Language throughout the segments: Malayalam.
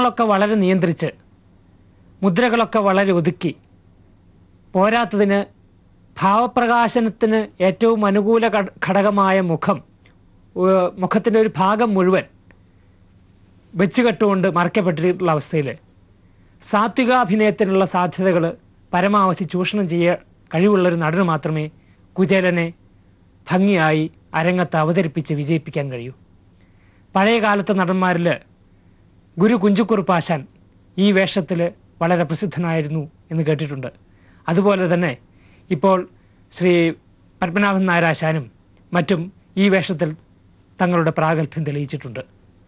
അക്ഷരങ്ങളൊക്കെ വളരെ നിയന്ത്രിച്ച് മുദ്രകളൊക്കെ വളരെ ഒതുക്കി പോരാത്തതിന് ഭാവപ്രകാശനത്തിന് ഏറ്റവും അനുകൂല ഘട- ഘടകമായ മുഖം ഏഹ് മുഖത്തിൻ്റെ ഒരു ഭാഗം മുഴുവൻ വെച്ചുകെട്ടുകൊണ്ട് മറയ്ക്കപ്പെട്ടിട്ടുള്ള അവസ്ഥയിൽ സാത്വികാഭിനയത്തിനുള്ള സാധ്യതകൾ പരമാവധി ചൂഷണം ചെയ്യാൻ കഴിവുള്ളൊരു നടന് മാത്രമേ കുചേലനെ ഭംഗിയായി അരങ്ങത്ത് അവതരിപ്പിച്ച് വിജയിപ്പിക്കാൻ കഴിയൂ പഴയ കാലത്തെ നടന്മാരിൽ ഗുരു കുഞ്ചുക്കുറുപ്പാശാൻ ഈ വേഷത്തിൽ വളരെ പ്രസിദ്ധനായിരുന്നു എന്ന് കേട്ടിട്ടുണ്ട് അതുപോലെ തന്നെ ഇപ്പോൾ ശ്രീ പത്മനാഭൻ നായരാശാനും മറ്റും ഈ വേഷത്തിൽ തങ്ങളുടെ പ്രാഗൽഭ്യം തെളിയിച്ചിട്ടുണ്ട്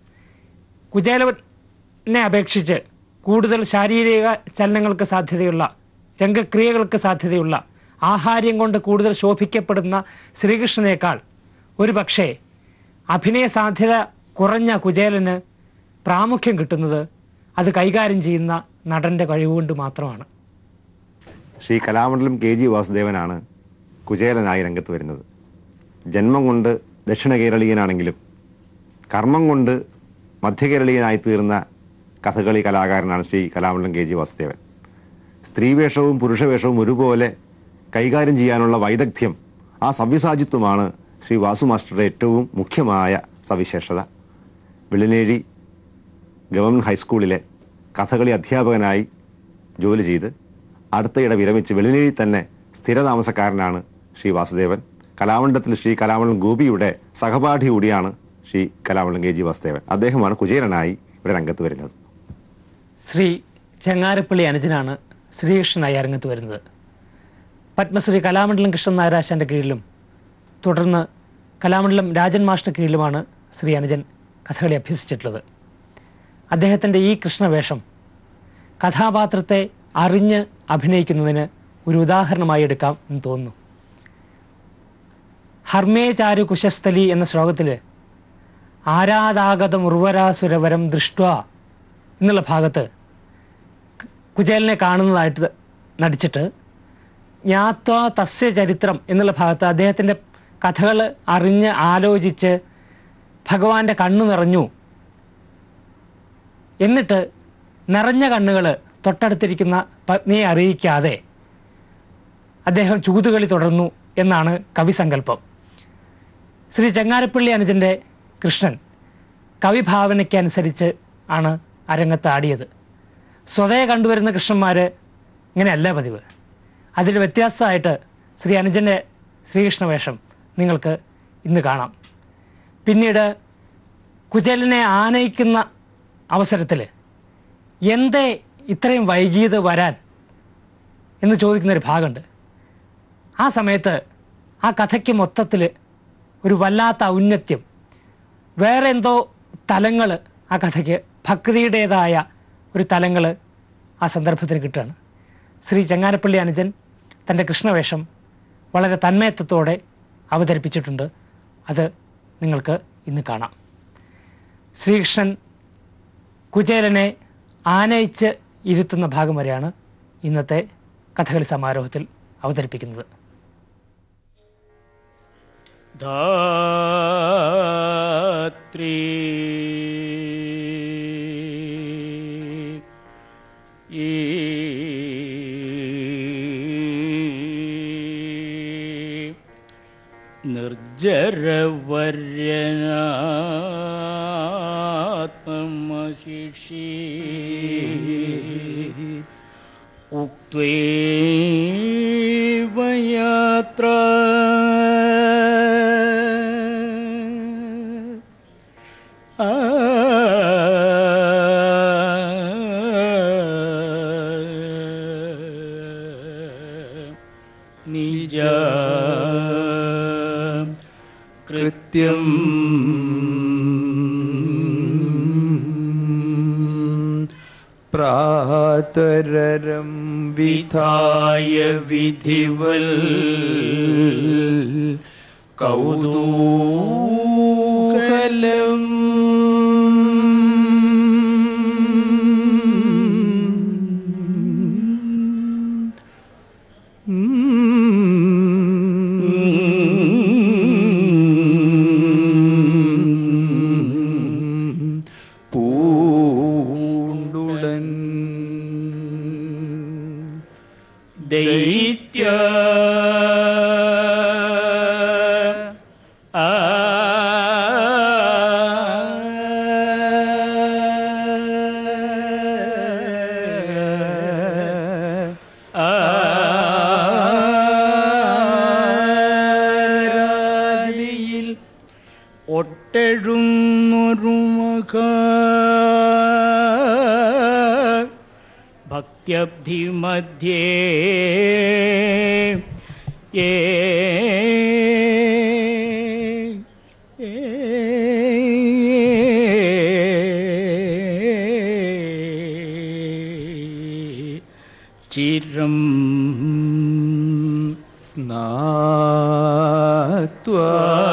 കുചേലവനെ അപേക്ഷിച്ച് കൂടുതൽ ശാരീരിക ചലനങ്ങൾക്ക് സാധ്യതയുള്ള രംഗക്രിയകൾക്ക് സാധ്യതയുള്ള ആഹാര്യം കൊണ്ട് കൂടുതൽ ശോഭിക്കപ്പെടുന്ന ശ്രീകൃഷ്ണനേക്കാൾ ഒരു പക്ഷേ അഭിനയ സാധ്യത കുറഞ്ഞ കുചേലന് പ്രാമുഖ്യം കിട്ടുന്നത് അത് കൈകാര്യം ചെയ്യുന്ന നടൻ്റെ കഴിവുകൊണ്ട് മാത്രമാണ് ശ്രീ കലാമണ്ഡലം കെ ജി വാസുദേവനാണ് കുചേലനായി രംഗത്ത് വരുന്നത് ജന്മം കൊണ്ട് ദക്ഷിണ കേരളീയനാണെങ്കിലും കർമ്മം കൊണ്ട് മധ്യകേരളീയനായി തീർന്ന കഥകളി കലാകാരനാണ് ശ്രീ കലാമണ്ഡലം കെ ജി വാസുദേവൻ സ്ത്രീവേഷവും പുരുഷവേഷവും ഒരുപോലെ കൈകാര്യം ചെയ്യാനുള്ള വൈദഗ്ധ്യം ആ സവ്യസാചിത്വമാണ് ശ്രീ വാസു മാസ്റ്ററുടെ ഏറ്റവും മുഖ്യമായ സവിശേഷത വെള്ളിനേഴി ഗവൺമെൻറ് ഹൈസ്കൂളിലെ കഥകളി അധ്യാപകനായി ജോലി ചെയ്ത് അടുത്തയിടെ വിരമിച്ച് വെളിനേഴി തന്നെ സ്ഥിരതാമസക്കാരനാണ് ശ്രീ വാസുദേവൻ കലാമണ്ഡലത്തിൽ ശ്രീ കലാമണ്ഡലം ഗോപിയുടെ സഹപാഠി കൂടിയാണ് ശ്രീ കലാമണ്ഡലം കെ ജി വാസുദേവൻ അദ്ദേഹമാണ് കുചേരനായി ഇവിടെ രംഗത്ത് വരുന്നത് ശ്രീ ചെങ്ങാരപ്പള്ളി അനുജനാണ് ശ്രീകൃഷ്ണനായി അരങ്ങത്ത് വരുന്നത് പത്മശ്രീ കലാമണ്ഡലം കൃഷ്ണൻ നായരാശാൻ്റെ കീഴിലും തുടർന്ന് കലാമണ്ഡലം രാജൻ മാഷിൻ്റെ കീഴിലുമാണ് ശ്രീ അനുജൻ കഥകളി അഭ്യസിച്ചിട്ടുള്ളത് അദ്ദേഹത്തിൻ്റെ ഈ കൃഷ്ണവേഷം കഥാപാത്രത്തെ അറിഞ്ഞ് അഭിനയിക്കുന്നതിന് ഒരു ഉദാഹരണമായി എടുക്കാം എന്ന് തോന്നുന്നു ഹർമേ ചാരു കുശസ്ഥലി എന്ന ശ്ലോകത്തിൽ ആരാധാഗത മുർവരാസുരവരം ദൃഷ്ട എന്നുള്ള ഭാഗത്ത് കുചേലനെ കാണുന്നതായിട്ട് നടിച്ചിട്ട് ജ്ഞാത്വ തസ്യ ചരിത്രം എന്നുള്ള ഭാഗത്ത് അദ്ദേഹത്തിൻ്റെ കഥകൾ അറിഞ്ഞ് ആലോചിച്ച് ഭഗവാന്റെ കണ്ണു നിറഞ്ഞു എന്നിട്ട് നിറഞ്ഞ കണ്ണുകൾ തൊട്ടടുത്തിരിക്കുന്ന പത്നിയെ അറിയിക്കാതെ അദ്ദേഹം ചൂതുകളി തുടർന്നു എന്നാണ് കവിസങ്കല്പം ശ്രീ ചങ്ങാരപ്പള്ളി അനുജൻ്റെ കൃഷ്ണൻ കവിഭാവനയ്ക്കനുസരിച്ച് ആണ് അരങ്ങത്ത് ആടിയത് സ്വതേ കണ്ടുവരുന്ന കൃഷ്ണന്മാർ ഇങ്ങനെയല്ല പതിവ് അതിൽ വ്യത്യാസമായിട്ട് ശ്രീ അനുജൻ്റെ ശ്രീകൃഷ്ണ വേഷം നിങ്ങൾക്ക് ഇന്ന് കാണാം പിന്നീട് കുചേലനെ ആനയിക്കുന്ന അവസരത്തിൽ എന്തേ ഇത്രയും വൈകിയത് വരാൻ എന്ന് ചോദിക്കുന്നൊരു ഭാഗമുണ്ട് ആ സമയത്ത് ആ കഥയ്ക്ക് മൊത്തത്തിൽ ഒരു വല്ലാത്ത ഔന്നത്യം വേറെ എന്തോ തലങ്ങൾ ആ കഥയ്ക്ക് ഭക്തിയുടേതായ ഒരു തലങ്ങൾ ആ സന്ദർഭത്തിന് കിട്ടുകയാണ് ശ്രീ ചങ്ങാരപ്പള്ളി അനുജൻ തൻ്റെ കൃഷ്ണവേഷം വളരെ തന്മയത്വത്തോടെ അവതരിപ്പിച്ചിട്ടുണ്ട് അത് നിങ്ങൾക്ക് ഇന്ന് കാണാം ശ്രീകൃഷ്ണൻ കുചേലനെ ആനയിച്ച് ഇരുത്തുന്ന ഭാഗം വരെയാണ് ഇന്നത്തെ കഥകളി സമാരോഹത്തിൽ അവതരിപ്പിക്കുന്നത് ധാത്രീ ഈ നിർജരവര്യനാത്മഹിഷി ഉക്വേവ യാത്ര ആ നിജ കൃത്യം പ്രാതരരം വിധായ വിധിവൽ കൗതൂഹലം പൂണ്ടു ദൈത്യ ആ ആരാധിയിൽ ഒട്ടെഴുന്നൊരു മക ഭക്ത്യബ്ധി മധ്യേ ഏ ചിരം സ്നാത്വാ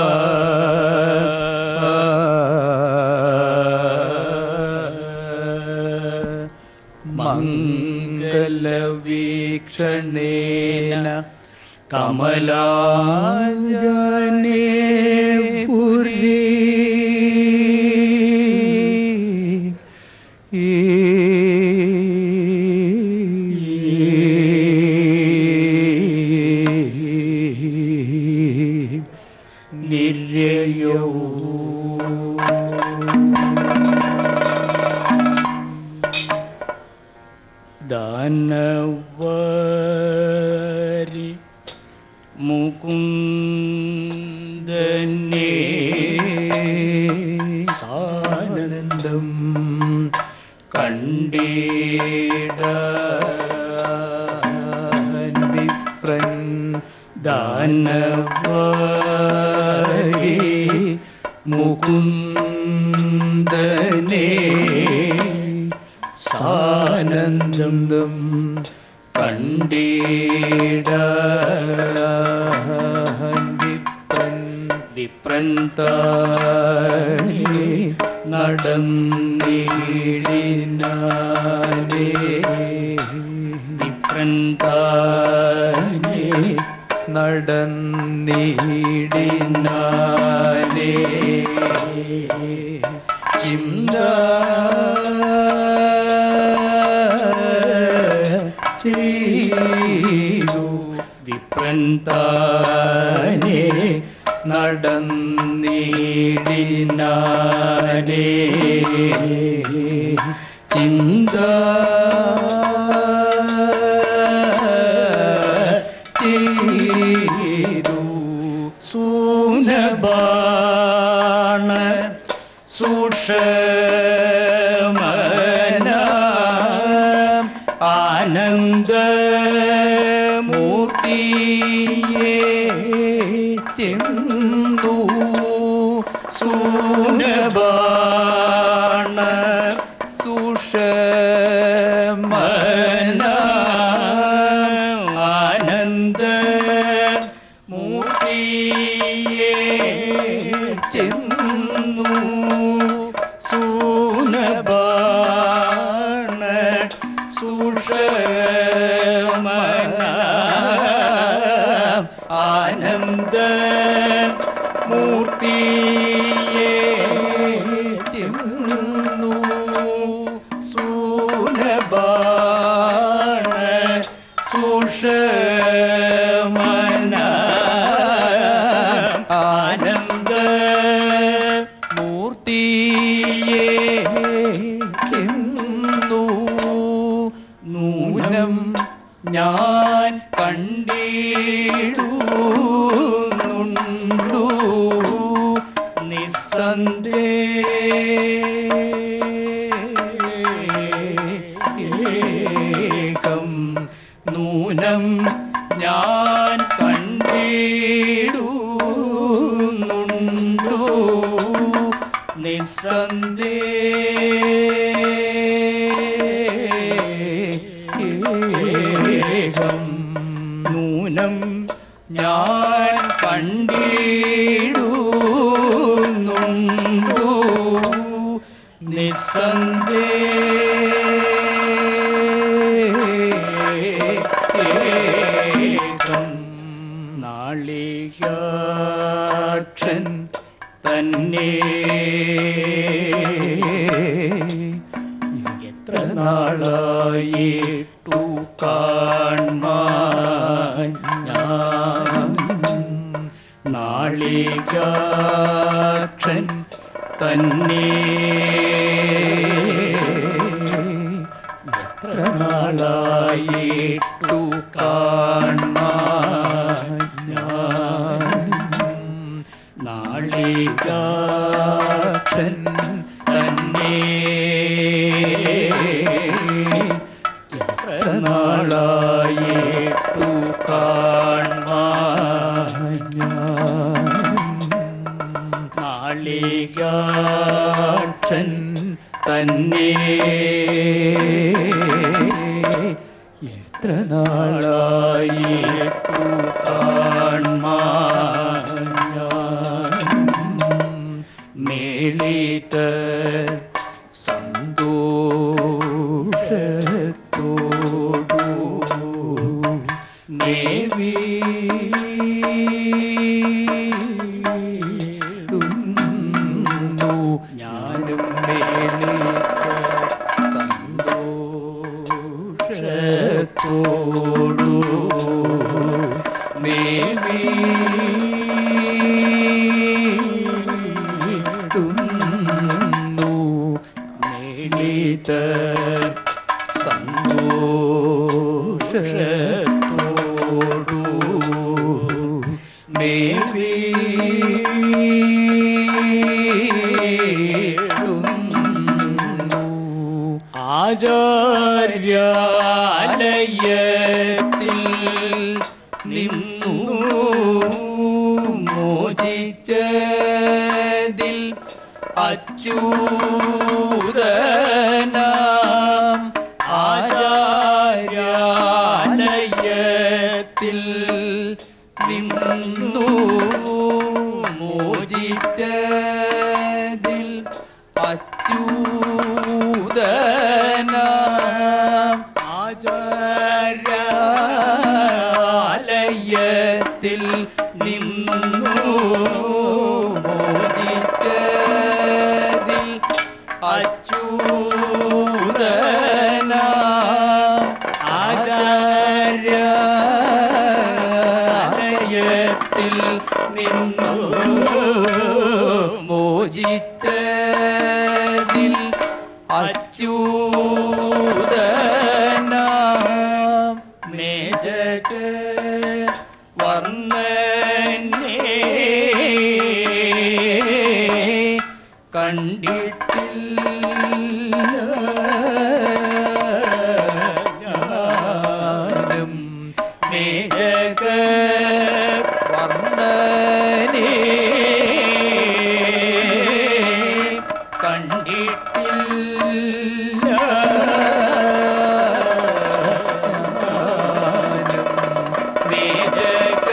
മംഗലവീക്ഷണേന കമലാജനേ പുരീ നിര്യയോ ദാനവരി മുകുന്ദനേ സാനന്ദം കണ്ടീട വിപ്രൻ ദാനവരി മുകുന്ദനേ സാനന്ദം കണ്ടീട വിപ്രൻ വിപ്രന്താനി നടന്നീടിനാനേ വിപ്രന്താനി നടന്നീടിനാലേ ചിന്ത ചെയ്തു വിപ്രന്താനെ നടന്നീടിനാനേ ചിന്ത ചെയ്തു സൂനബാണ സൂക്ഷമന ആനന്ദ മൂർത്തിയേ ചെന്നു സൂനബാണ സുഷമന ആനന്ദ മൂർത്തിയേ ചെന്നു സൂനബാണ സുഷമന ആനന്ദ മൂർത്തിയേ ചെന്നു സൂനബാണ സുഷമന ആനന്ദ മൂർത്തിയേ ചെന്നു നൂനം ഞാൻ കണ്ടിടുന്നുണ്ടു നിസ്സന്ദേഹം നൂനം ഞാൻ കണ്ടിടുന്നുണ്ടു നിസ്സന്ദേഹം നൂനം എത്ര നാളായിട്ടു കാൺമാൻ ഞാൻ നാളികാക്ഷൻ തന്നെ എത്ര നാളായിട്ടു കാൺമാൻ ഞാൻ നാളികാക്ഷൻ തന്നെ എത്ര നാളായിട്ടു കാൺമാൻ ഞാൻ നാളികാക്ഷൻ തന്നെ എത്ര നാളായിട്ടു കാൺമാൻ ഞാൻ മേളിത സന്തോഷത്തോടു നേവി ഞാനും മേളിത സന്തോഷത്തോടു മേവി മേളിത സന്തോഷത്തോടു മേവി ആചാര്യാലയത്തിൽ നിന്നു മോചിച്ചതിൽ അച്യൂതനാം ആചാര്യാലയത്തിൽ നിന്നു മോചിച്ചതിൽ അച്യൂതനാം ആചാര്യാലയത്തിൽ നിന്നു മോചിച്ചതിൽ അച്യൂതനാം ആചാര്യാലയത്തിൽ നിന്നു മോചിച്ചതിൽ അച്യൂതനാം മേജക വർണ്ണനെ കണ്ടിട്ടില്ല ഞാനും മേജക വർണ്ണനെ കണ്ടിട്ടില്ല ഞാനും മേജക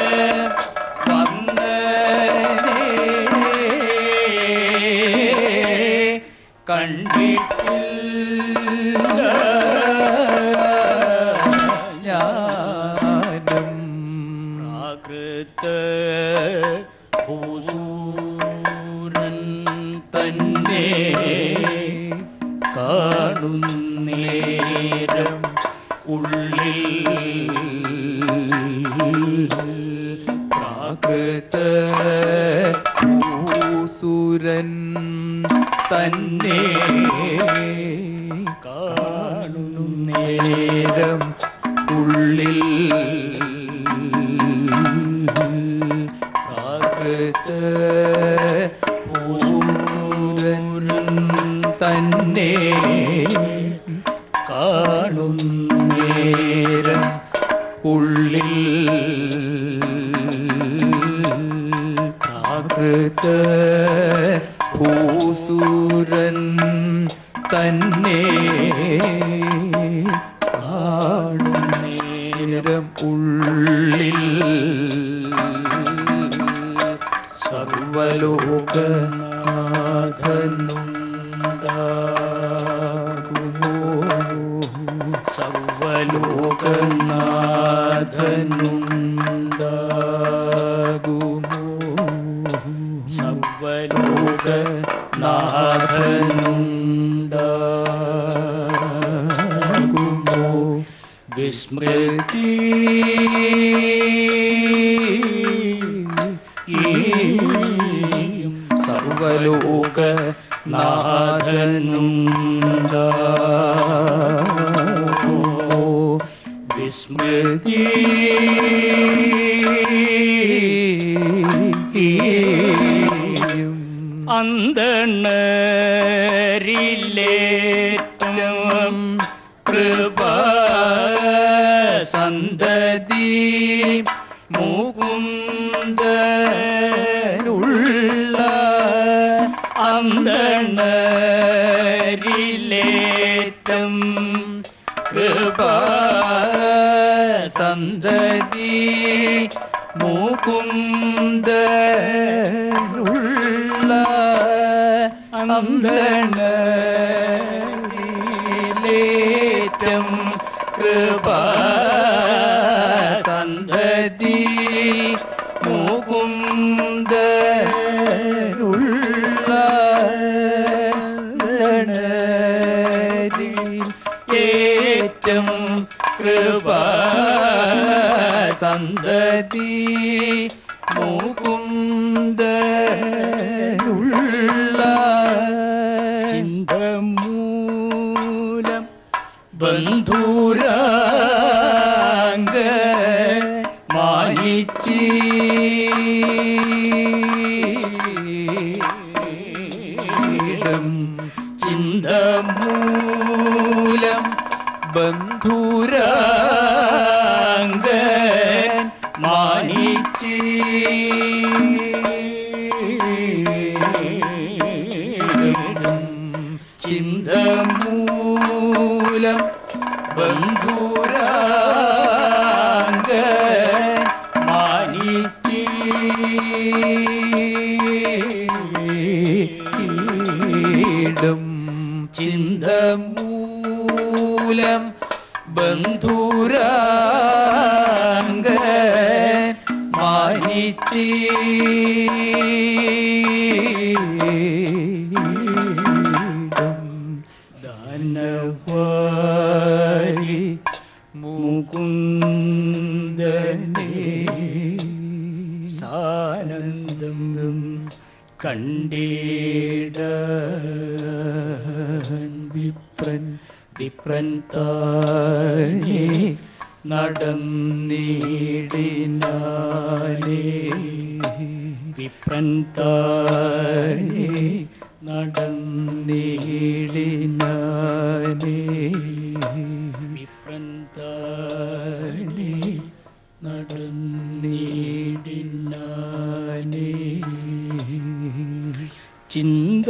വന്ദനേ കണ്ടിട്ടില്ല ഞാനും പ്രാകൃത ഭൂസൂരൻ തന്നെ കാണുന്നേരം ഉള്ളിൽ പ്രാകൃത ഭൂസുരൻ തന്നെ കാണുന്നേരം ഉള്ളിൽ പ്രാകൃത ഭൂസുരൻ തന്നെ കാണുന്നേരം ഉള്ളിൽ പ്രാകൃത ഭൂസുരൻ തന്നെ കാണുന്നേരം ഉള്ളിൽ സർവലോകനാഥനുണ്ടാകുമോ സർവലോകനാഥനുണ്ടാകുമോ സർവലോകനാഥനുണ്ടാകുമോ വിസ്മൃതി സർവലോക നാഥനുണ്ടോ വിസ്മൃതി അന്തണരിലേറ്റം കൃപ സന്തതി മുകുന്ദനുള്ള അന്തണരിലേറ്റം കൃപ സന്തതി മുകുന്ദനുള്ള അന്തണയിലേറ്റം കൃപ സന്തതി മുകുന്ദനുള്ള ഏറ്റം കൃപ സന്തതി മുകുന്ദനുള്ള ചിന്തമൂലം ബന്ധുരാംഗ മാനിച്ചി ചിന്തമൂലം ബന്ധുരാംഗ മാനിച്ചി ചിന്തമൂലം ബന്ധുരാംഗ മാനിച്ചി ും ചിന്തമൂലം ബന്ധുരാംഗ മാനിച്ചി ദാനവാരി മുകുന്ദനേ സാനന്ദം കണ്ടീട വിപ്രൻ വിപ്രൻ താനേ നടന്നിടിനാനേ വിപ്രൻ താനേ നടന്നിടിനാനേ വിപ്രൻ താനേ നടന്നിടിനാനേ ചിന്ത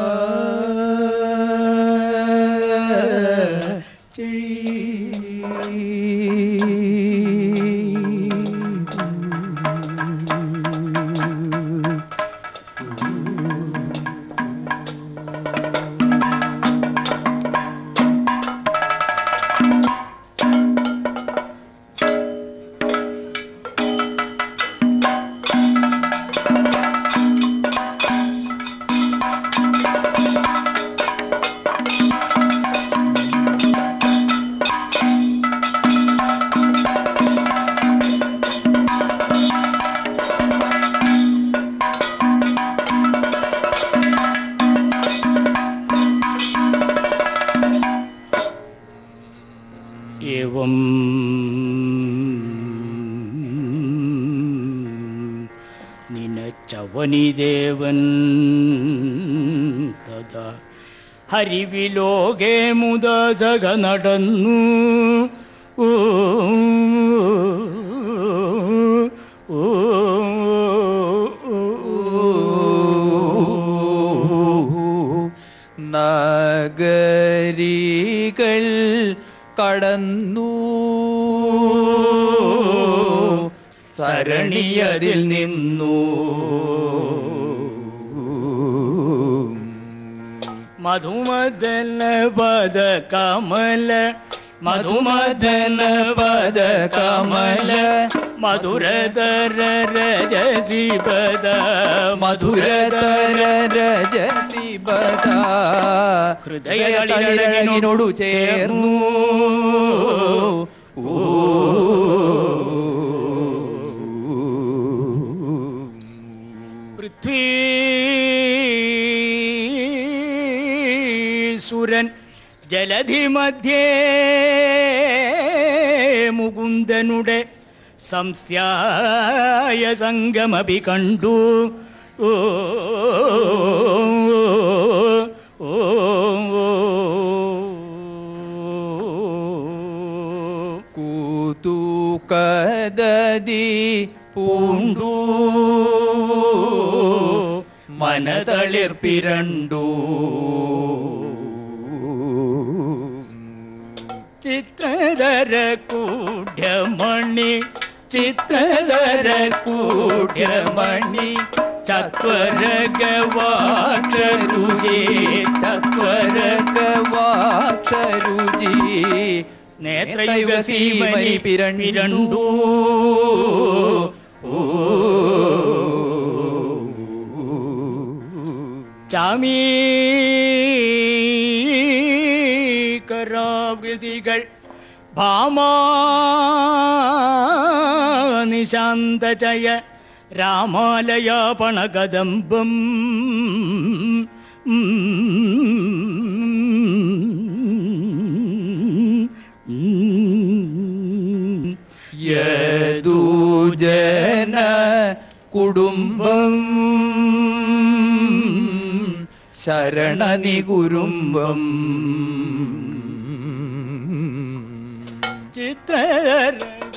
एवं നിനച്ചവനിദേവൻ തഥാ ഹരിവിലോകെ മുത ജഗ നടന്നു ഓ ഓ, നഗരികൾ കടന്നു സരണിയതിൽ നിന്നു മധുമദന പദ കമല മധുമദന പദ കമല മധുരതര രജസി പദ മധുരതര രജസി ബദ ഹൃദയതളിരകിനോടു ഹൃദയതളിരകിനോടു ചേർന്നു പൃഥ്വീസുരൻ ജലധി മധ്യേ മുകുന്ദനുടെ സംസ്ഥ്യായ സംഗമപി കണ്ടു ഓ ഓ, ഓ, ഓ. കൂതൂക്കദതി പൂണ്ടു മനതളിർപ്പിരണ്ടു ചിത്രധര കൂഢ്യമണി ചിത്രധര കൂഢ്യമണി ചത്വരഗവാക്ഷരുചി ചത്വരകവാക്ഷരുചി നേത്രയുഗസീമനി പിരണ്ടു ചാമീകരാവൃതികൾ ഭാമാനിശാന്തജയ രാമാലയാപണകദംബം യദൂജന കുടുംബം ശരണനി കുരുംബം ചിത്രധര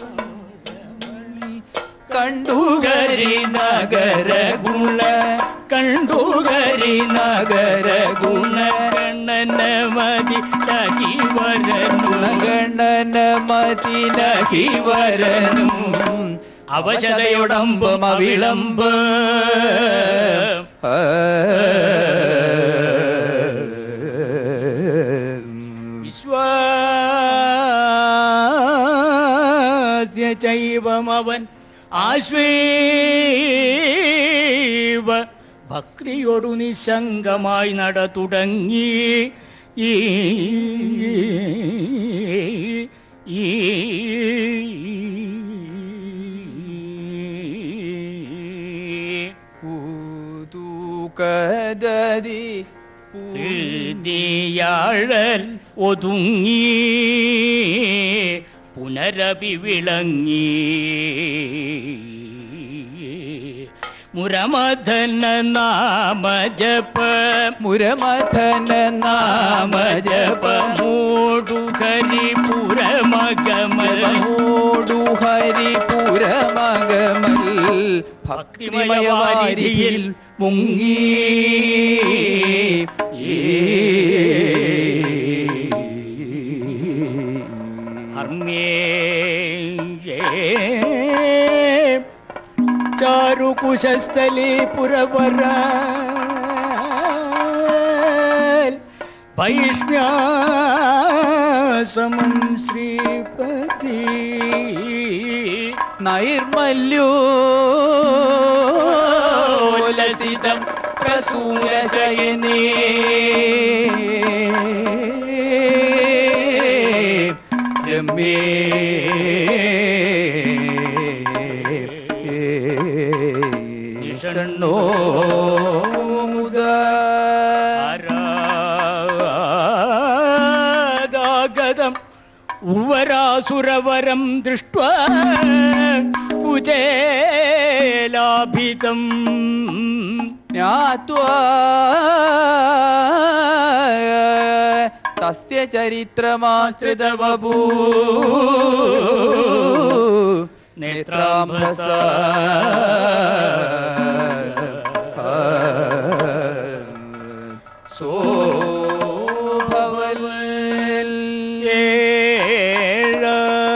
കണ്ടുകരി നഗര ഗുണ കണ്ടുകരി നഗര ഗുണ ഗണനമതി സഖിവരനു ഗുണഗണന മതിനഹി വരനും അവശതയോടമ്പം അവിളമ്പ് വിശ്വാസ്യ ചൈവമവൻ ആശ്വീവ ഭക്തിയോടു നിശങ്കമായി നട തുടങ്ങി ഈ ഈ കൂതൂകദതി നീയാഴൽ ഒതുങ്ങി പുനരപി വിളങ്ങി മുരമധന നാമജപ മുരമഥന നാമജപ മൂടുകരി പുരമഗമല മൂടു ഹരിപുരമകമൽ ഭക്തിമയവാരിധിയിൽ മുങ്ങി ഹർമ്യേ ചാരുകുശസ്ഥലേ പുരവര വൈഷ്ണ്യാസമം ശ്രീപതി നൈർമല്യോലസിതം പ്രസൂരശയനേ രമ്യേ ഷണ്ണോ മുദ ആരാഗതം ഉവരാസുരവരം ദൃഷ്ട്വാ കുചേലാഭിതം ज्ञात्वा तस्य चरित्रमाश्रितवपू नेत्राम्भसा सोऽभवल् ഏഴ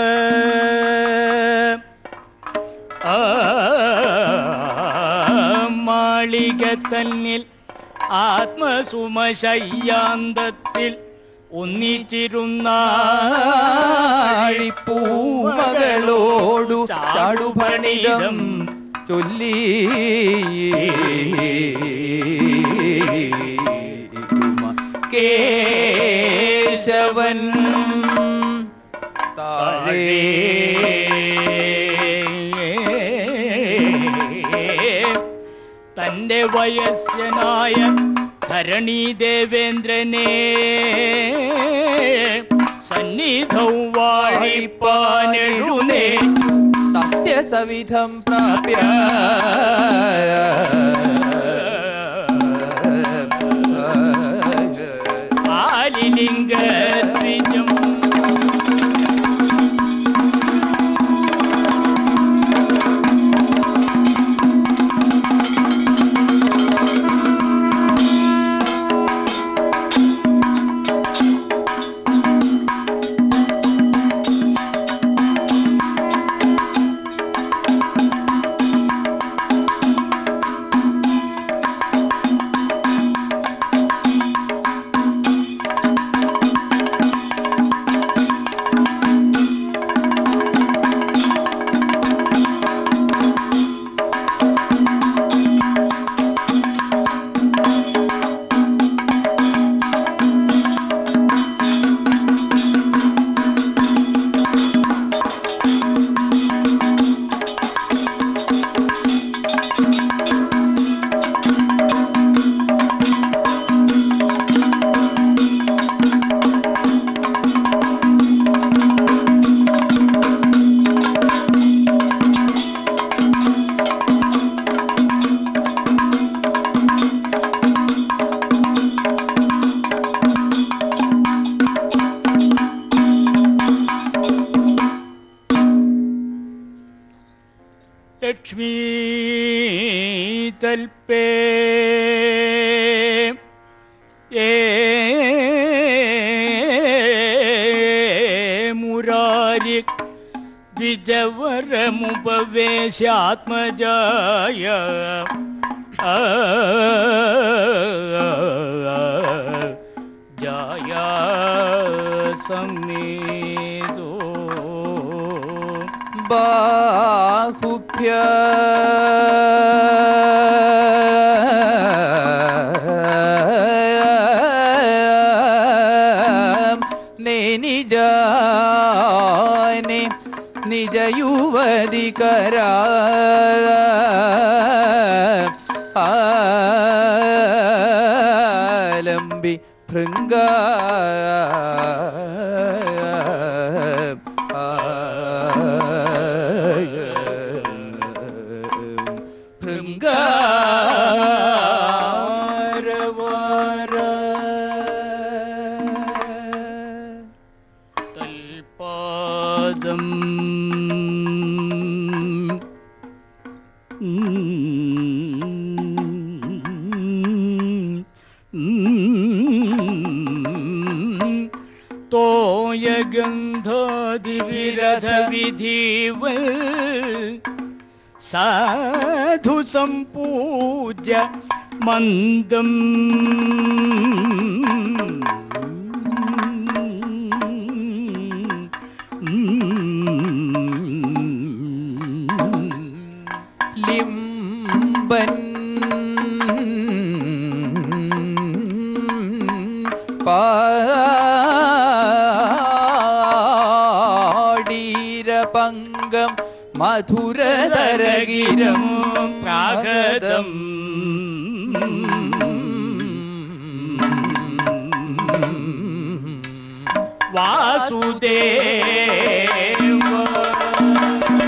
ആ മാളിക തന്നിൽ ആത്മസുമശയ്യാന്തത്തിൽ ഒന്നിച്ചിരുന്ന പൂമകളോടു ചാടുപണിതം ചൊല്ലി കേശവൻ താഴേ തന്റെ വയസ്സനായ ധരണി ദേവേന്ദ്രനെ സന്നിധൗ വാഴിപ്പാനെഴുന്നേ തസ്യ സവിധം പ്രാപ്യ ആലിലിംഗദ്വിജം ലക്ഷ്മീ തൽപേ ഏ മുരാരി ദ്വിജവരമുപവേശാത്മജായ ആ, ജായ സമേതോ ബാഹുഭ്യ നിജാനെ നിജ യുവതികര ആലംബി ഭൃംഗ തൽപാദം തോയഗന്ധാതിവിരധവിധീവൽ സാധു സംപൂജ്യ മന്ദം ലിംബൻ പാടീരപങ്കം മധുരതരഗിരം പ്രാഗതം വാസുദേവ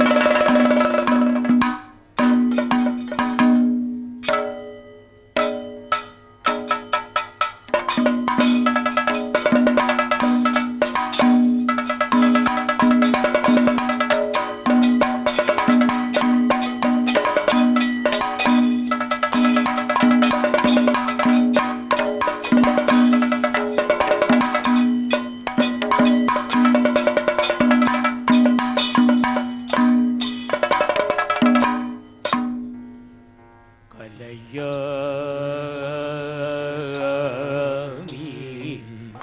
കലയാമി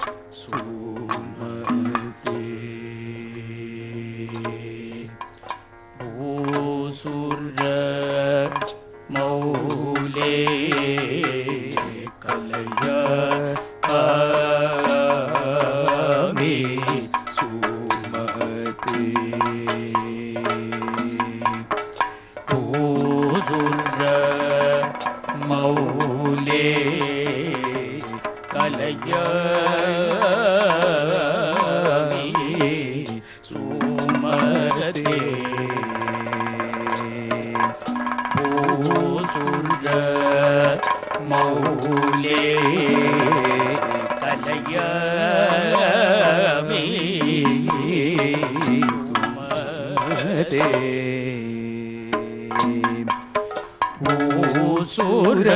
സുമതി ഭൂസുര മൗലേ കലയാമി സുമതി ഭൂസൂര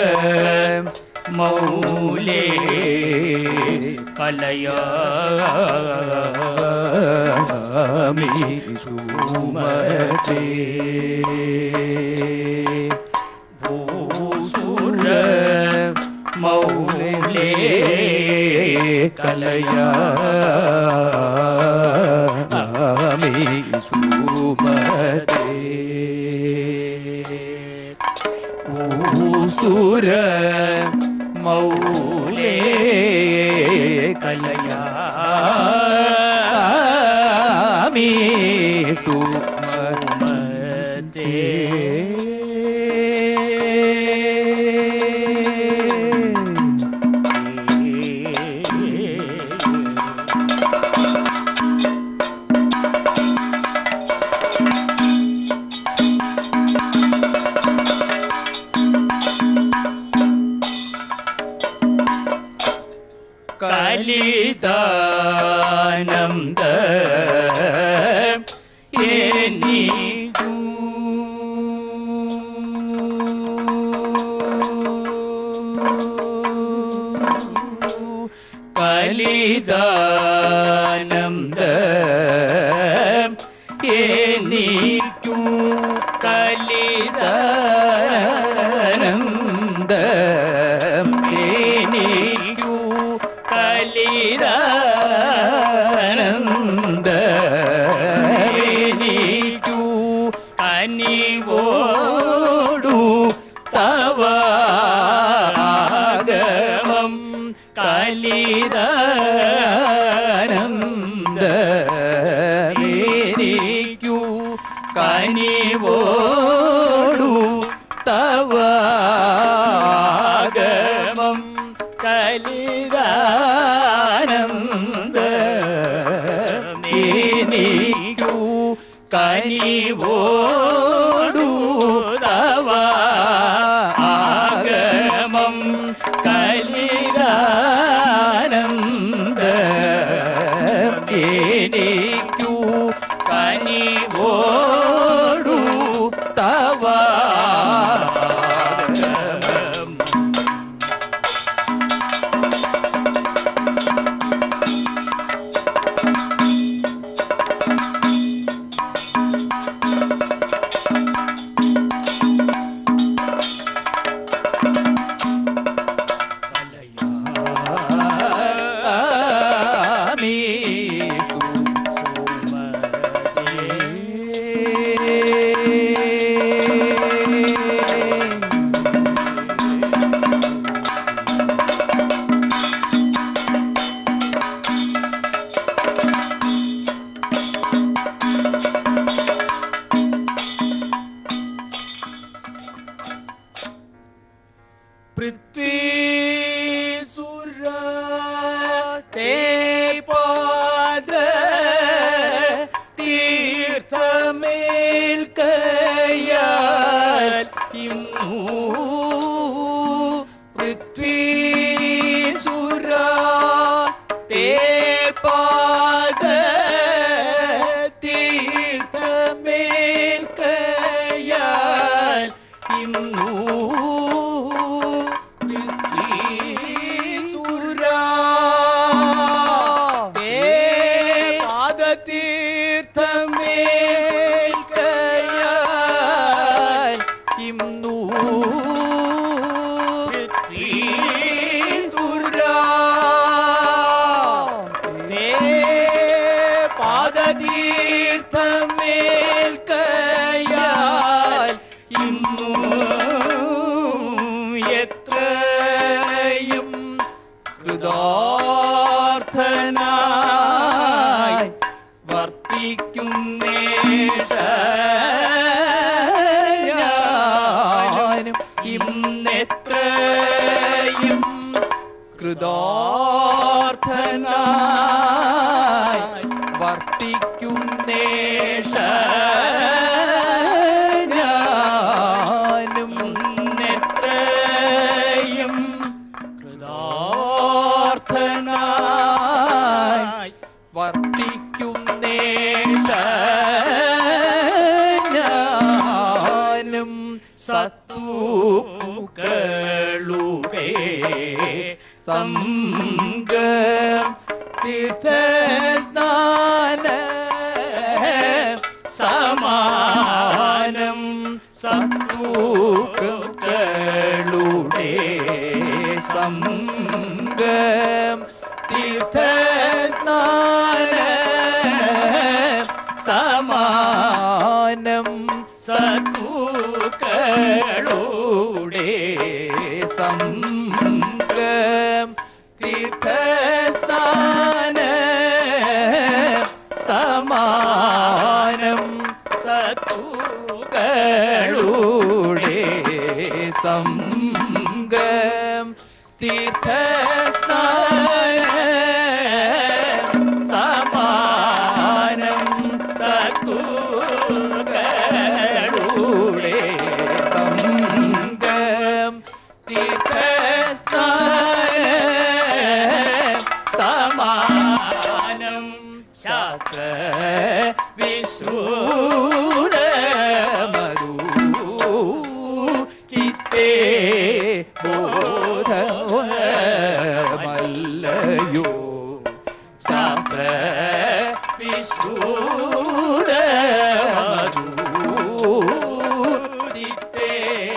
മൗലേ കലയാമി സുമതേ ഭൂസൂര മൗലേ കലയാമി സുമതേ ഊസുര മൗലേ കലയാമി സുമതേ കലിതാനന്ദ എനിക്കു കലിതാനന്ദ എനിക്കു കലിതാനന്ദ എനിക്കു കലിതാനന്ദ എനിക്കു കനിവോടു തവാഗമം കലിതാനന്ദ എനിക്കു കനിവോടു തവാഗമം കലിതാനന്ദ എനിക്കു കനിവോടു തവാഗമം കലിതാനന്ദ എനിക്കു കനിവോടു തവാഗമം പൃഥ്വീസുര തേ പാദ തീർത്ഥമേൽ കയ്യാൽ ഇമ്മൂ പൃഥ്വീസുര തേ പാദ തീർത്ഥമേൽ കയ്യാൽ ഇമ്മൂ തീർത്ഥമേൽക്കയാൽ ഇന്നു പാദതീർത്ഥമേൽക്കയാൽ ഇന്നു എത്രയും കൃതാർത്ഥനായി വർത്തിക്കുന്നേഷാനും ഇന്നെത്രയും കൃതാർത്ഥനായി വർത്തിക്കുന്നേഷാനും എത്രയും കൃതാർത്ഥനായി വർത്തിക്കുന്നേഷാനും സത്തൂക്ക സമാനം സത്തുക്കളുടെ സംഘം തീർത്ഥസ്ഥാന സമാനം സത്തുക്കളുടെ സംഘം തീർത്ഥസ്ഥാന സമാനം സത്തുക്കളുടെ സംഘം തീർത്ഥസ്ഥാന സമാനം ശാസ്ത്ര വിശ്രൂത മധു ചിത്തേ ബോധമല്ലയോ ശാസ്ത്ര വിശ്രൂത മധു ചിത്തേ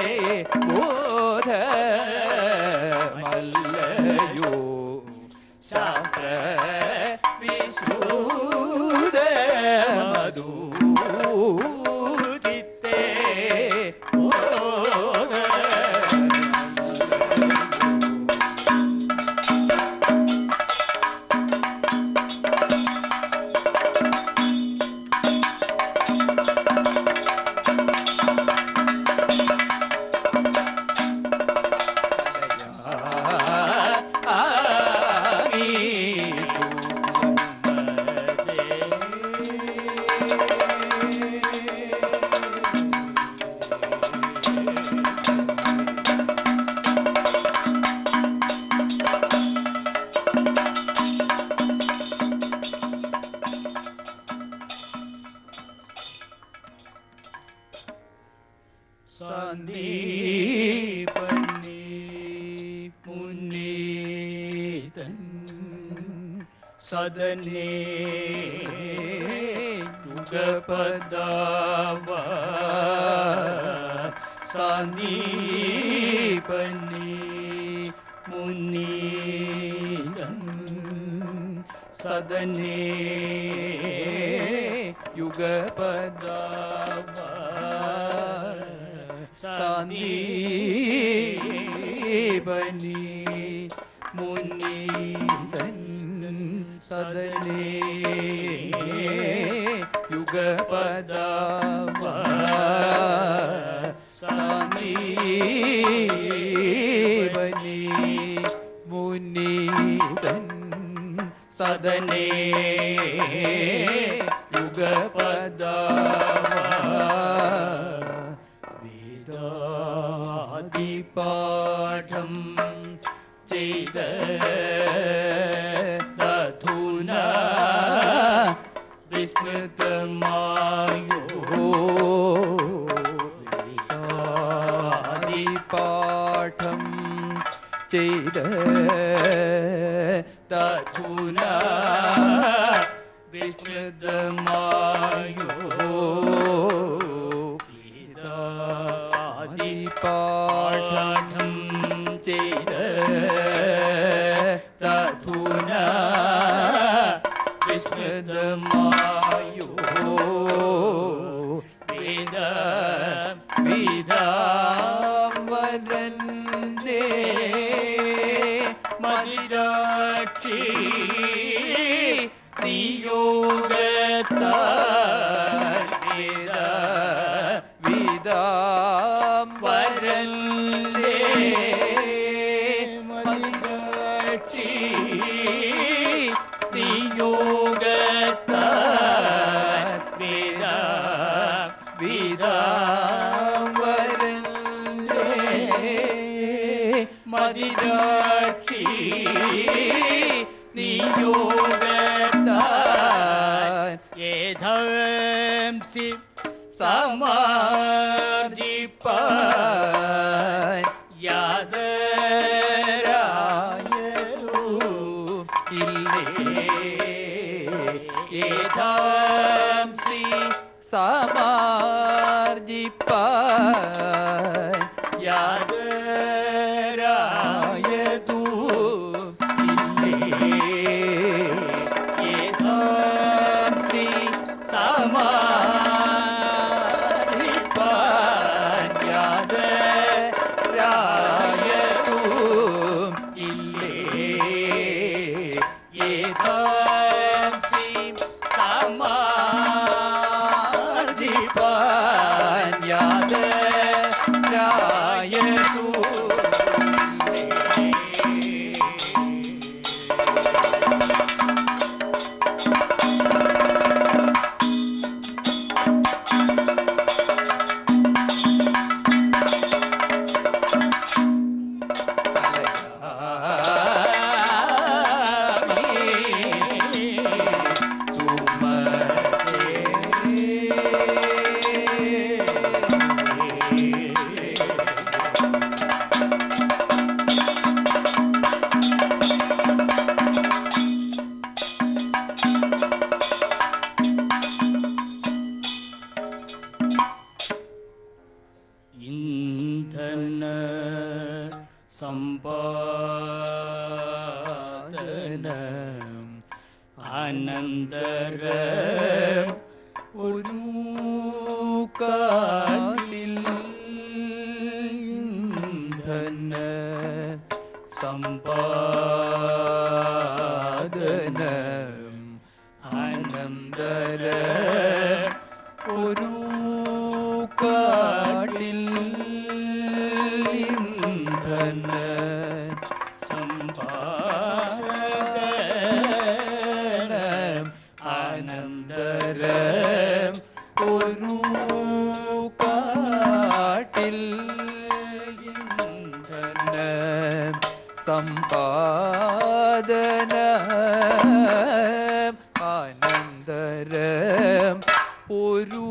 ബോധമല്ലയോ ശാസ്ത്ര വിശ്രൂത മധു ചിത്തേ സന്ദീപനീ പുനീതൻ സദനേ യുഗപദാവ സന്ദീപനീ മുനീതൻ സദനേ യുഗപദാവ സന്ദീപനി മുനീതൻ സദനേ യുഗപദാവ സന്ദീപനി മുനീതൻ സദനേ യുഗപദാവ വേദാദിപാഠം ചെയ്ത തഥുന വിസ്മൃതമായോ വേദാദിപാഠം ചെയ്ത തഥുന വിസ്മൃതമായോ ആദിപാഠം ചെയ്ത തഥുന വിസ്മൃതമായോ വേദ വിധാംബരന്റെ മതിരാക്ഷി നിയോഗത്താൽ വേദ വിധാംബരന്റെ മതിരാക്ഷി നിയോഗത്താൽ വേദ വിധാംബരന്റെ മതിരാക്ഷി നിയോഗത്താൽ ഏധംസി സമാർജിപ്പാൻ യാതരായൂ ഇല്ലേ ഏധാംസി സമാർജിപ്പാൻ യാതരായൂ ഇല്ലേ ഏധാംസി സമാ സമ്പാദനം അനന്തര ഒരു കാട്ടിൽ ധന സമ്പാദനം അനന്തര ഒരു കാട്ടിൽ ധന സമ്പാദനം അനന്തരം ഒരു കാട്ടിൽ ഇന്ധനം സമ്പാദനം അനന്തരം ഒരു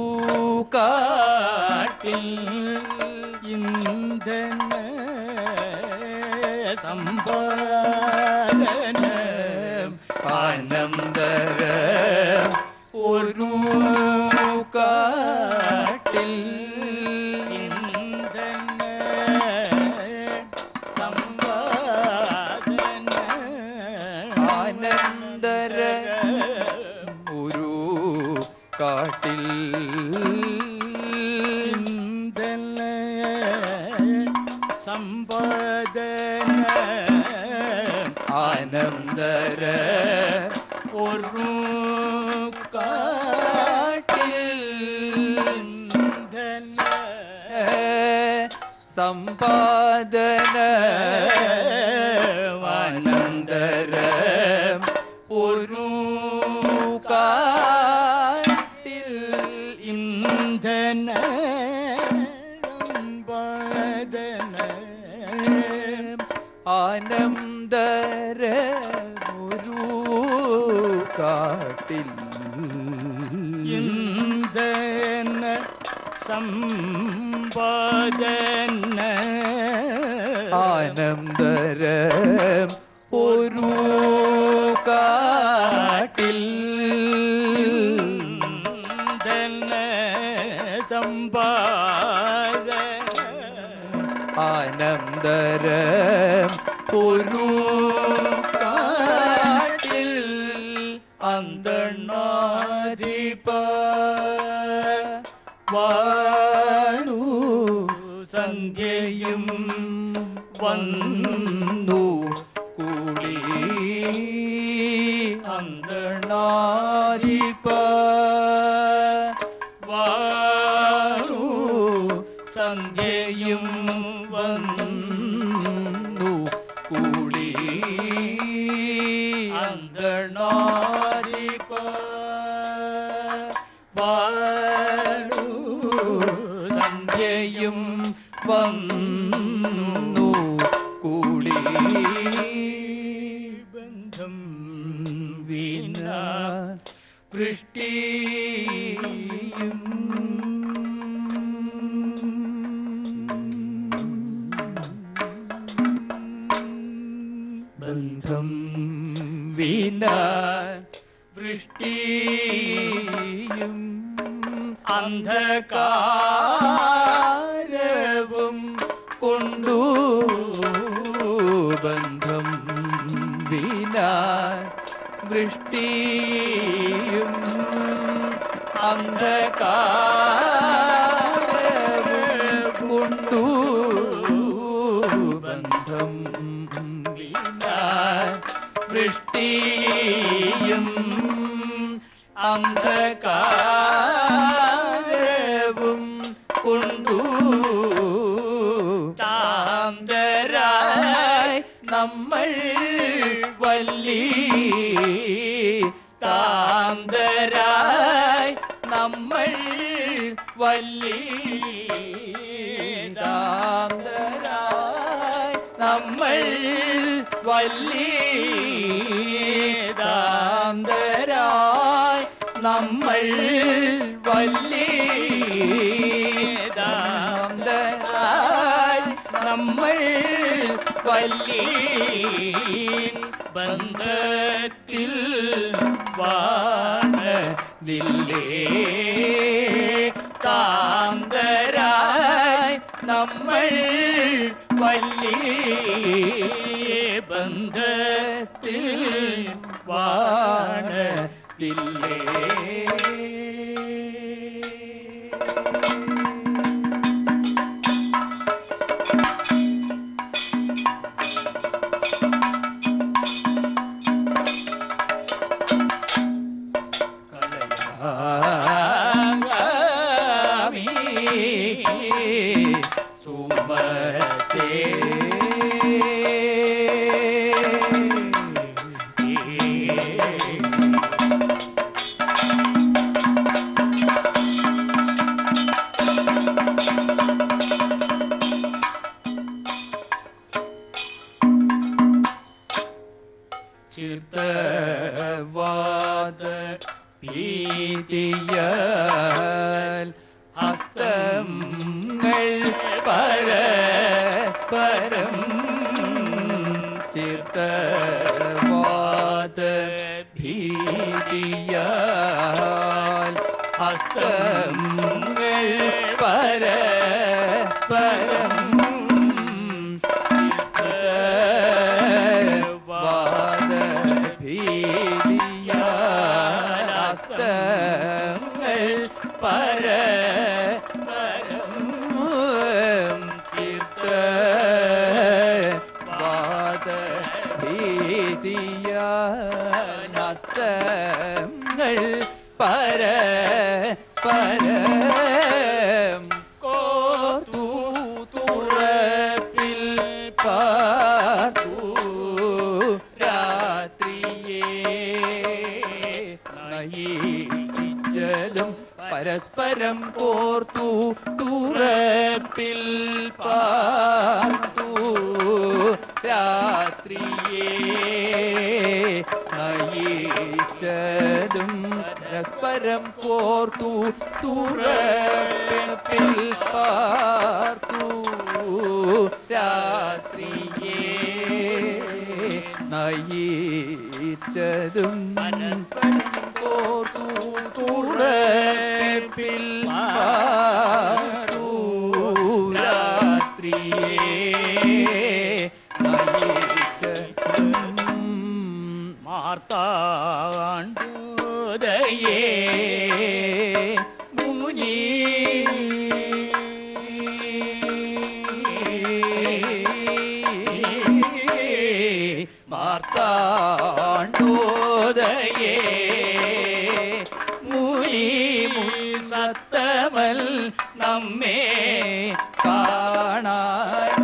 കാട്ടിൽ ഇന്ധന സമ്പാദനം അനന്തരം ഒരു കാട്ടിൽ ഇന്ധന സമ്പാദനം അനന്തരം ഒരു കാട്ടിൽ സമ്പദന അനന്തര ഒരു കാട്ടിൽ സമ്പാദന അനന്തരം ഒരു കാട്ടിൽ ഇന്ധന സമ്പാദന ആനന്ദര ഒരു കാട്ടിൽ ഇന്ധന സമ്പാദന ആനന്ദരം ഒരു കാട്ടിൽ ധന സമ്പാദന ആനന്ദരം ഒരു കാട്ടിൽ അന്തണാധിപ വാണു സന്ധ്യയും വന്നു കൂടി അന്തണാധിപ വാണു സന്ധ്യയും വന്നു കൂടി അന്തണാധിപ വാണു സന്ധ്യയും വന്നു കൂടി ബന്ധം വീണ വൃഷ്ടിയും ബന്ധം വീണ വൃഷ്ടിയും അന്ധകാരവും കൊണ്ടു ബന്ധം വീണ വൃഷ്ടിയും അന്ധകാരവും കൊണ്ടു ബന്ധം വീണ വൃഷ്ടിയും അന്ധകാരവും കൊണ്ടു താന്തരായി നമ്മൾ വല്ലി താന്തരായി നമ്മൾ വല്ലി താന്തരായി നമ്മൾ വല്ലി താന്തരായി നമ്മൾ വല്ലി താന്തരായി നമ്മൾ വല്ലി ബന്ധത്തിൽ വാണതില്ലേ താന്തരായി നമ്മൾ വല്ലി കലയാമി സുമതേ ചിർത്തവാദ ഭീതിയാൽ ഹസ്തങ്ങൾ പരസ്പരം ചിർത്തവാദ ഭീതിയാൽ ഹസ്തങ്ങൾ പരസ്പരം വാദ ഭീതിയാസ്തങ്ങൾ പരസ്പരം ചിത്ത വാദ ഭീതിയാസ്തങ്ങൾ പരസ്പരം കോർത്തു തുറപ്പിൽ പാർത്തു രാത്രിയേ നയിച്ചതും പരസ്പരം കോർത്തു തുറപ്പിൽ പാർത്തു രാത്രിയേ നയിച്ചതും പരസ്പരം കോർത്തു തുറപ്പിൽ പാർത്തു രാത്രിയേ നയിച്ചതും പരസ്പരം കോർത്തു തുറപ്പിൽ പാർത്തു രാത്രിയേ നയിച്ചതും മാർത്താണ്ടോദയേ മുനി മാർത്താണ്ടോദയേ മുനി മുനി സത്തമൽ നമ്മെ കാണാൻ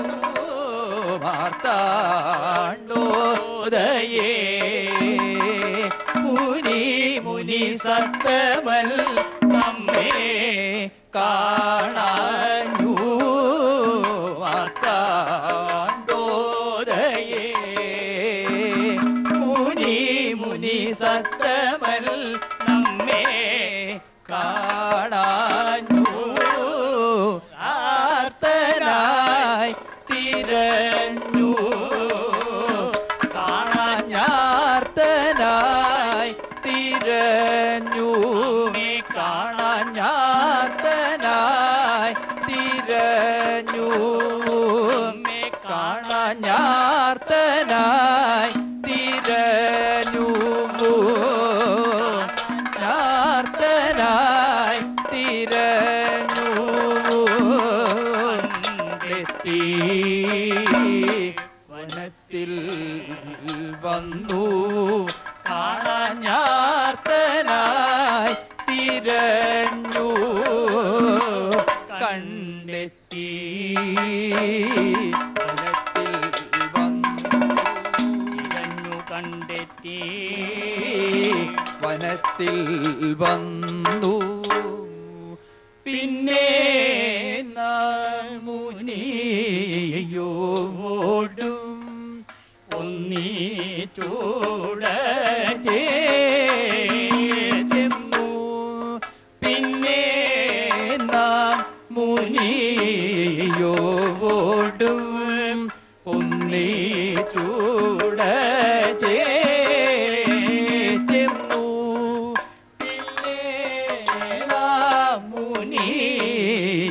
മാർത്താണ്ടോദയേ മുനി മുനി സത്തമൽ നമ്മെ കാണാഞ്ഞു മാർത്താണ്ടോദയേ മുനി മുനി സത്തമൽ നമ്മെ കാണാഞ്ഞു ആർത്തനായി തിരഞ്ഞു കാണാഞ്ഞാർത്തനായി തിരഞ്ഞു കാണാഞ്ഞാർത്തനായി തിരഞ്ഞു കാണാഞ്ഞാർത്തനായി തിരഞ്ഞു നാർത്തനായി തിരഞ്ഞു എത്തി വനത്തിൽ വന്നു കാണാഞ്ഞാർത്തനായി തിരഞ്ഞു കണ്ടെത്തി വനത്തിൽ വന്നു തിരഞ്ഞു കണ്ടെത്തി വനത്തിൽ വന്നു പിന്നെ മുനിയോടും ഒന്നിച്ചൂട ചെന്നു പിന്നെ നാം മുനിയോടും ഒന്നിച്ചൂട ചെന്നു പിന്നെ നാം മുനിയോടും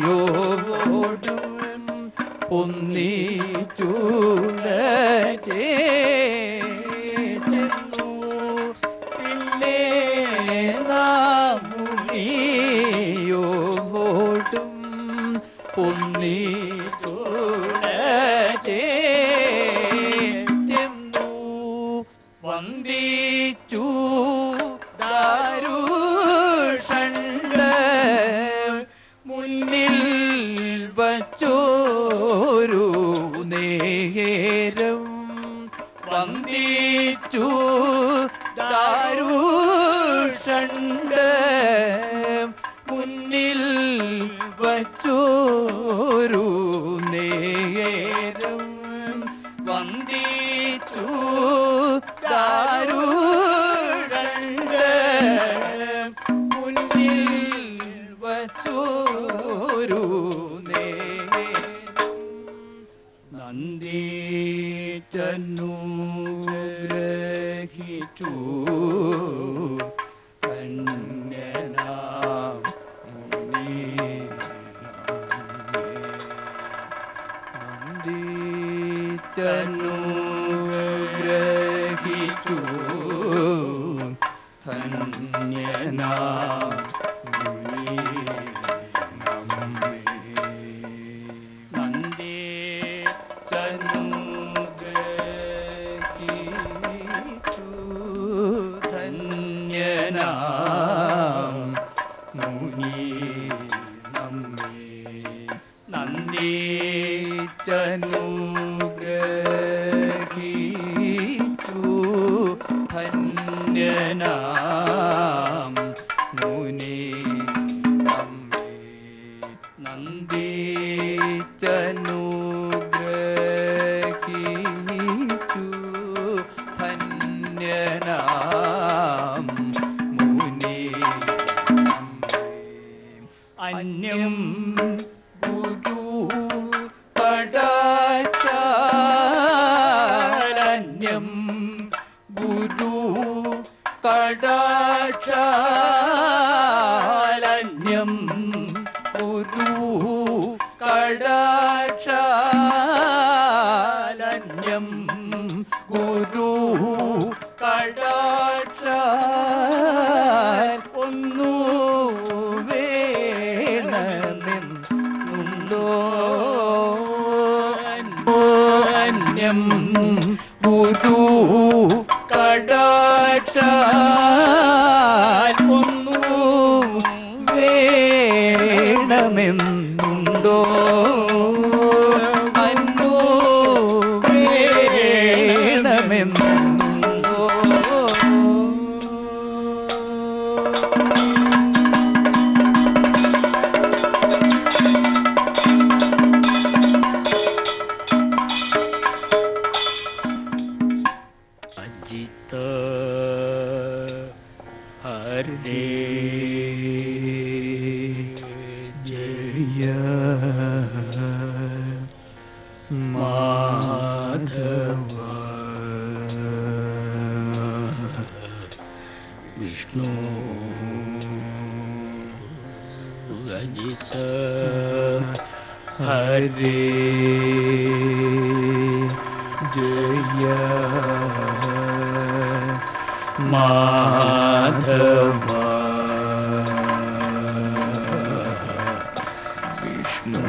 നീയോടും പൊന്നി ചെന്നു വന്ദിച്ചു ദാരുഷണ്ട് മുന്നിൽ വച്ചോരു നേരം വന്ദിച്ചു ദാരുഷണ്ട് മുന്നിൽ വച്ചോരു നേരം വന്ദിച്ചു ദാരുഷണ്ട് മുന്നിൽ വച്ചോരു നേരം നന്ദിച്ചനുഗ്രഹിച്ചു ധന്യനാം മുനി നന്ദിച്ചനുഗ്രഹിച്ചു ധന്യനാം മുനി നന്ദി ചനുഗ്രഹിച്ചു ധന്യനാം മുനി നമ്മെ നന്ദി ചനുഗ്രഹിച്ചു ധന്യനാം മുനി നമ്മെ നന്ദിച്ചനുഗ്രഹിച്ചു ധന്യനാം മുനി അന്യം ഗുരു കടാക്ഷാരന്യം ഗുരു കടാക്ഷാലന്യം ഗുരു കടാക്ഷാലന്യം ഗുരു കടാക്ഷ ഒന്നു വേണമെന്നുണ്ടോ അന്യം ഗുരു കടാക്ഷ ഒന്നു വേണമെന്നുണ്ടോ അന്നോ വേണമെന്നുണ്ടോ അജിത ഹരേ ജയ മാധവ വിഷ്ണു അജിത ഹരേ ജയ മാധവ വിഷ്ണു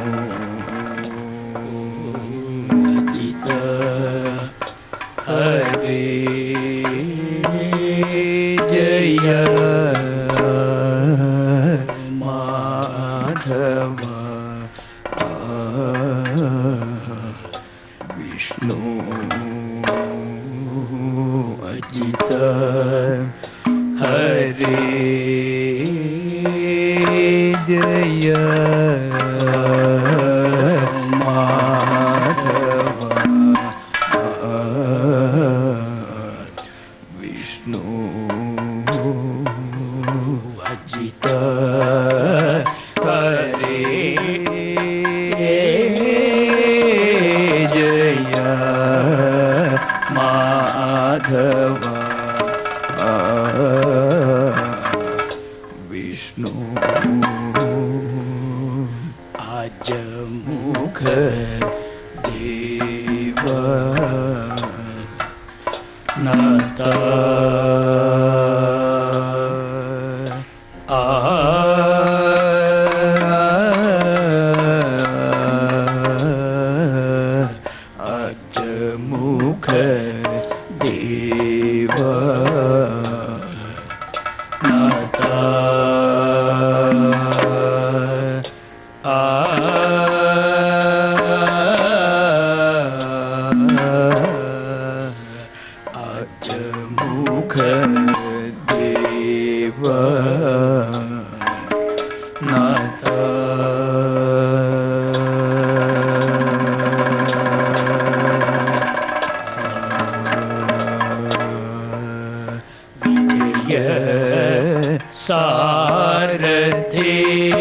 അജിത ഹരേ ജയ മാധവ വിഷ്ണു അജിത ഹരേ ജയ മാധവ വിഷ്ണു അജിത ഹരേ ജയ മാധവ വിഷ്ണു ദേവ നാഥ വിജയ സാരഥേ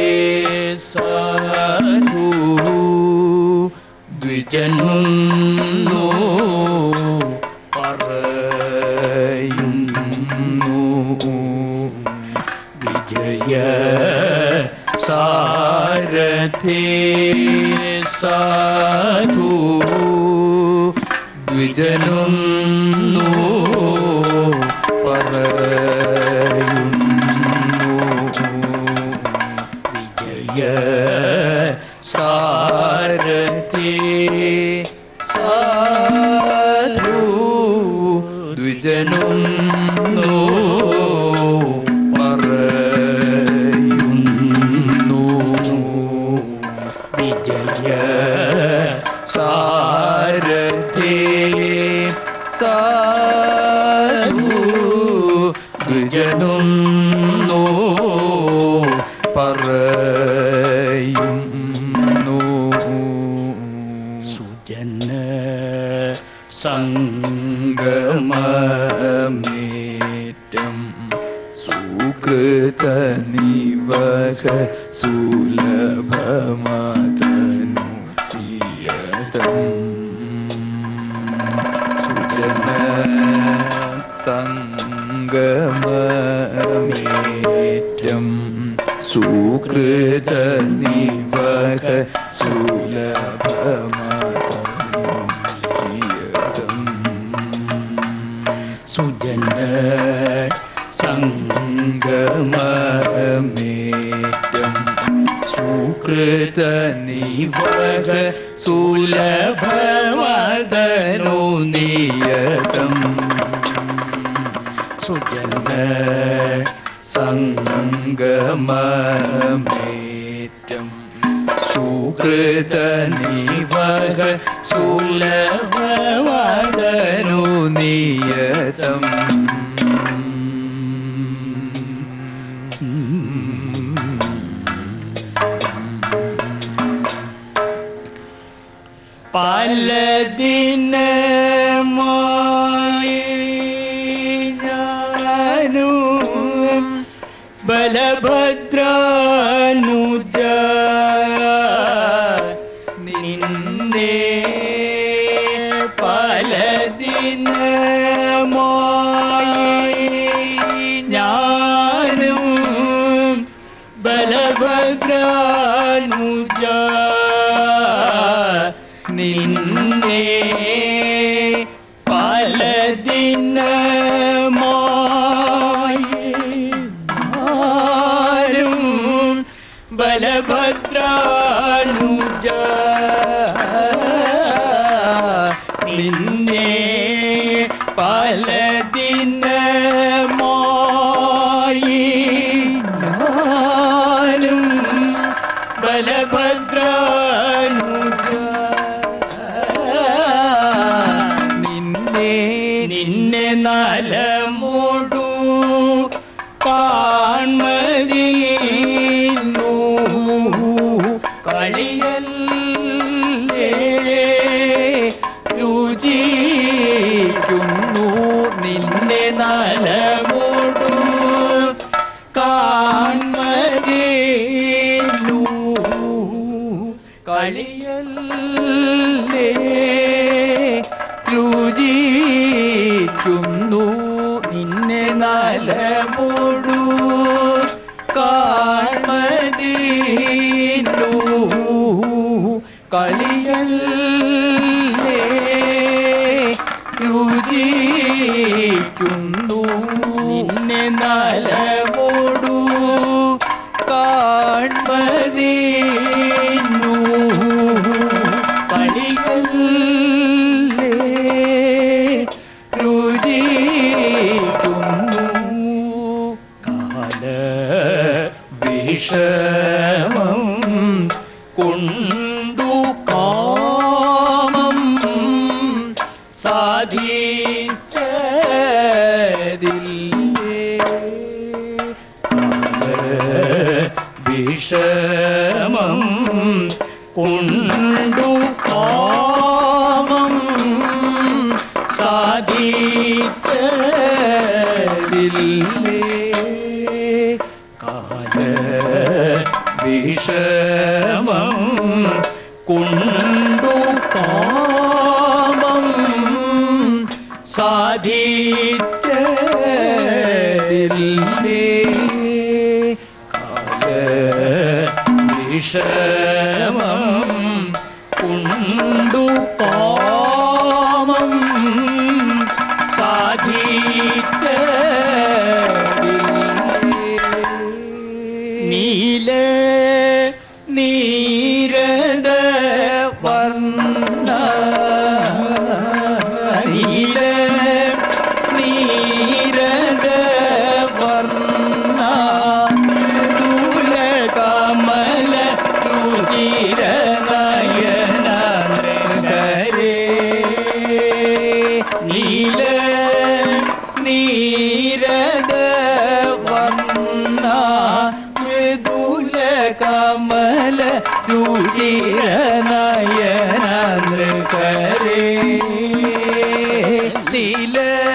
സാധു ദ്വിജനുന്നു പറയുന്നു വിജയ സാരഥേ സാധു ദ്വിജനുന്നു പറയുന്നു വിജയ സാരഥി സാധു ദ്വിജനും നോ പറയുന്നു വിജയ സാരഥി സാധു ദ്വിജനും നോ പറയുന്നു സുജന സംഗമേറ്റം സുകൃത നിവഹ സുലഭമതനു തീയതം സുജന സംഗമേറ്റം സുകൃത നിവഹ സുലഭമതം സുജന സംഗമേറ്റം സുകൃത നിവഹ സുലഭമതനു നിയതം സുജന സംഗമേറ്റം സുകൃത നിവഹ സുലഭമതനു നിയതം പലദിനമായി ഞാനും ബലഭദ്രാനുജ നിന്നെ പലദിനമായി ഞാനും ബലഭദ്രാനുജ നിന്നെ പലദിനമായി ആരും ബലഭദ്രാനുജ നിന്നെ പലദിനമായി ഞാനും ബലഭദ്രാനുജ നിന്നെ നിന്നെ നലമോടു കാൺമതിന്നു കളിയല്ലേ രുചിക്കുന്നു നിന്നെ നലമോടു കാൺമതിന്നു കളിയല്ലേ രുചിക്കുന്നു നിന്നെ നലമോടു കാൺമതിന്നു കളിയല്ലേ രുചിക്കുന്നു നിന്നെ നലമോടു കാൺമതിന്നു കളിയല്ലേ രുചിക്കുന്നു കാല വിഷമം കൊണ്ടു കാമം സാധിച്ചതില്ലേ വിഷമം കൊണ്ടു കാമം സാധിച്ചതില്ലേ കാല വിഷമം കൊണ്ടു കാമം സാധിച്ചതില്ലേ കാല വിഷമം കൊണ്ടു കാമം സാധിച്ചതില്ലേ നീല നീരദ വർണ്ണ നീല നീരദ വർണ്ണ ദൂല കമല രുചിര നയന നൃഹരേ നീല നീരദ വർണ്ണ മൃദുല കമല രുചിര നയന നൃഹരേ നീല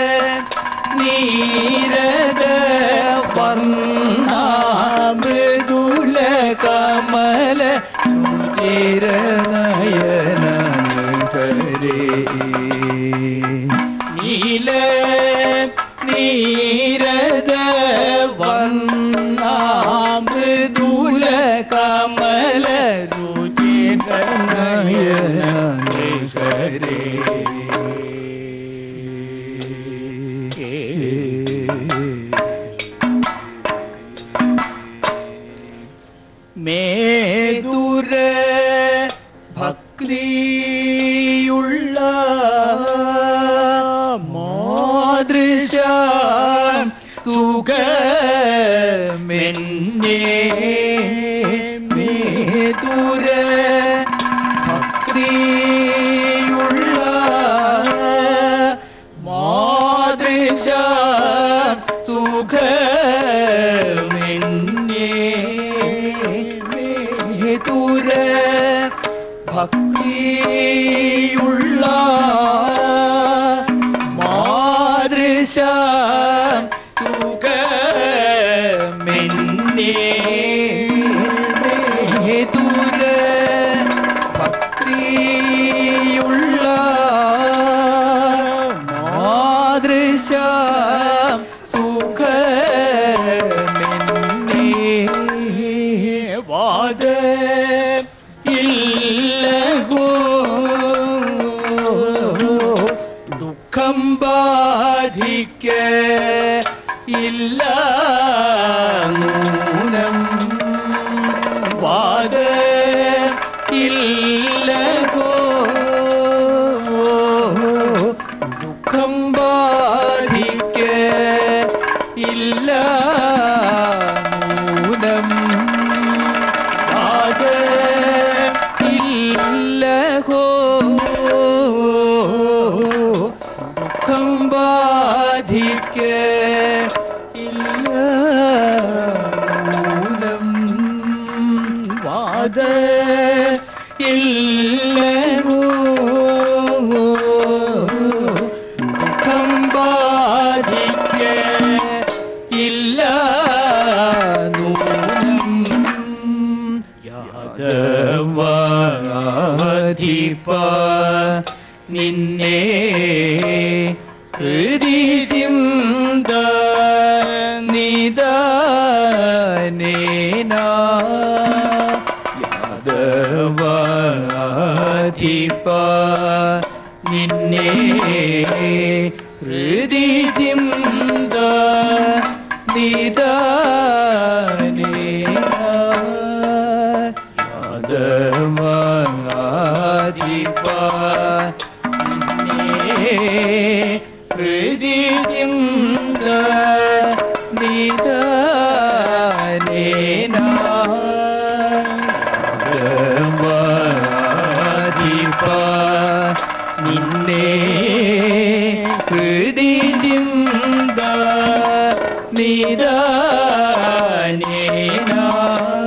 നീരദ വർണ്ണ മൃദുല കമല രുചിര നയന നൃഹരേ നീല നീരദ വർണ്ണ മൃദുല കമല രുചിര നയന നൃഹരേ മേദുര ഭക്തിയുള്ള മാതൃശ സുഖമെന്നെ മേദുര ഭക്തിയുള്ള മാതൃശ സുഖമെന്നെ മേതുര ഭക്തിയുള്ള മാതൃശ സുഖമെന്നെ മേതുര ഭക്തിയുള്ള മാതൃശ സുഖമെന്നെ വാദ ഇല്ലഹോ ദുഃഖം ബാധിക്ക ഇല്ല നൂനം വാദ ഇല്ലഹോ ദുഃഖം ബാധിക്ക ഇല്ല നൂനം വാദ ഇല്ലഹോ ദുഃഖം ബാധിക്ക ഇല്ല നൂനം വാദ ഇല്ലഹോ ദുഃഖം ബാധിക്ക ഇല്ല നൂനം യാദവാധിപ നിന്നെ ഹൃദി ചിന്ത നിദാനേന യാദവാധിപ നിന്നെ ഹൃദി ചിന്ത നിദാനേന യാദവാധിപ നിന്നെ ഹൃദി ചിന്ത നിദാനേന യാദവാധിപ നിന്നെ ഹൃദി ചിന്ത നിദാനേന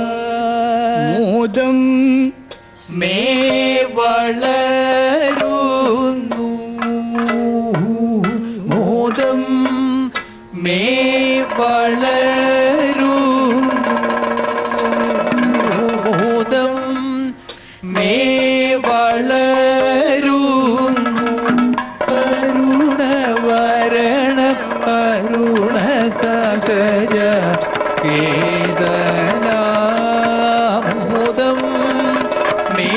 കേതനാമോദം മേ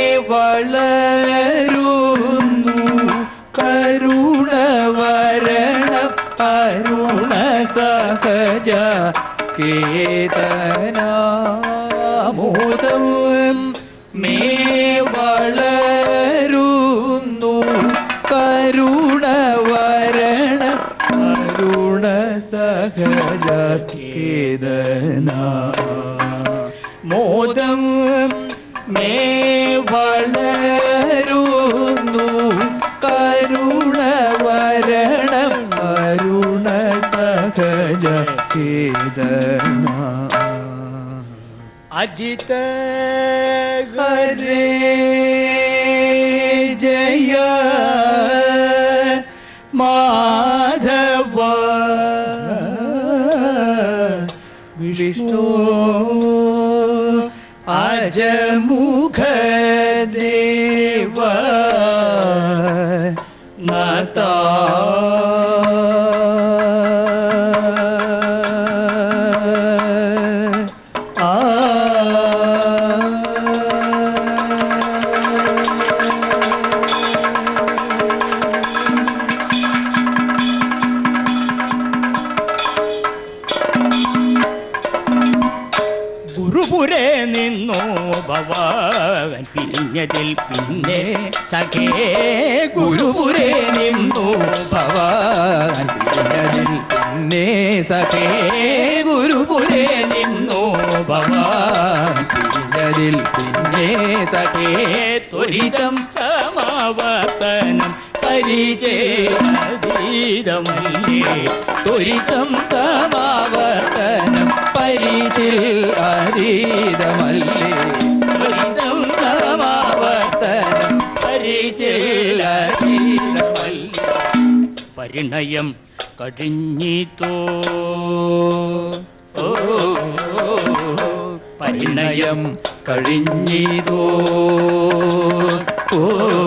വളരുന്നു കരുണ വരണം അരുണ സഹജ കേതനാമോദം മേ വളരുന്നു കരുണ വരണം അരുണ സഹജ കേതനാ മോദം മേ വളരുന്നു കരുണ വരണം അരുണ സഹജ കേതന അജിത ഹരേ ജയ മാധവ വിഷ്ണു അജമുഖ ദേവ നതാ ഗുരുപുരേ നിന്നു ഭവാൻ പിരിഞ്ഞതിൽ പിന്നെ സഖേ ഗുരുപുരേ നിന്നു ഭവാൻ പിരിഞ്ഞതിൽ പിന്നെ സഖേ ഗുരുപുരേ നിന്നു ഭവാൻ പിരിഞ്ഞതിൽ പിന്നെ സഖേ ത്വരിതം സമാവർത്തനം പരിചയതീതമല്ലേ ത്വരിതം സമാവർത്തനം പരിതിൽ അതീതമല്ലേ ത്വരിതം സമാവർത്തനം പരിചിൽ അതീതമല്ലേ പരിണയം കഴിഞ്ഞിത്തോ ഓ പരിണയം കഴിഞ്ഞിതോ ഓ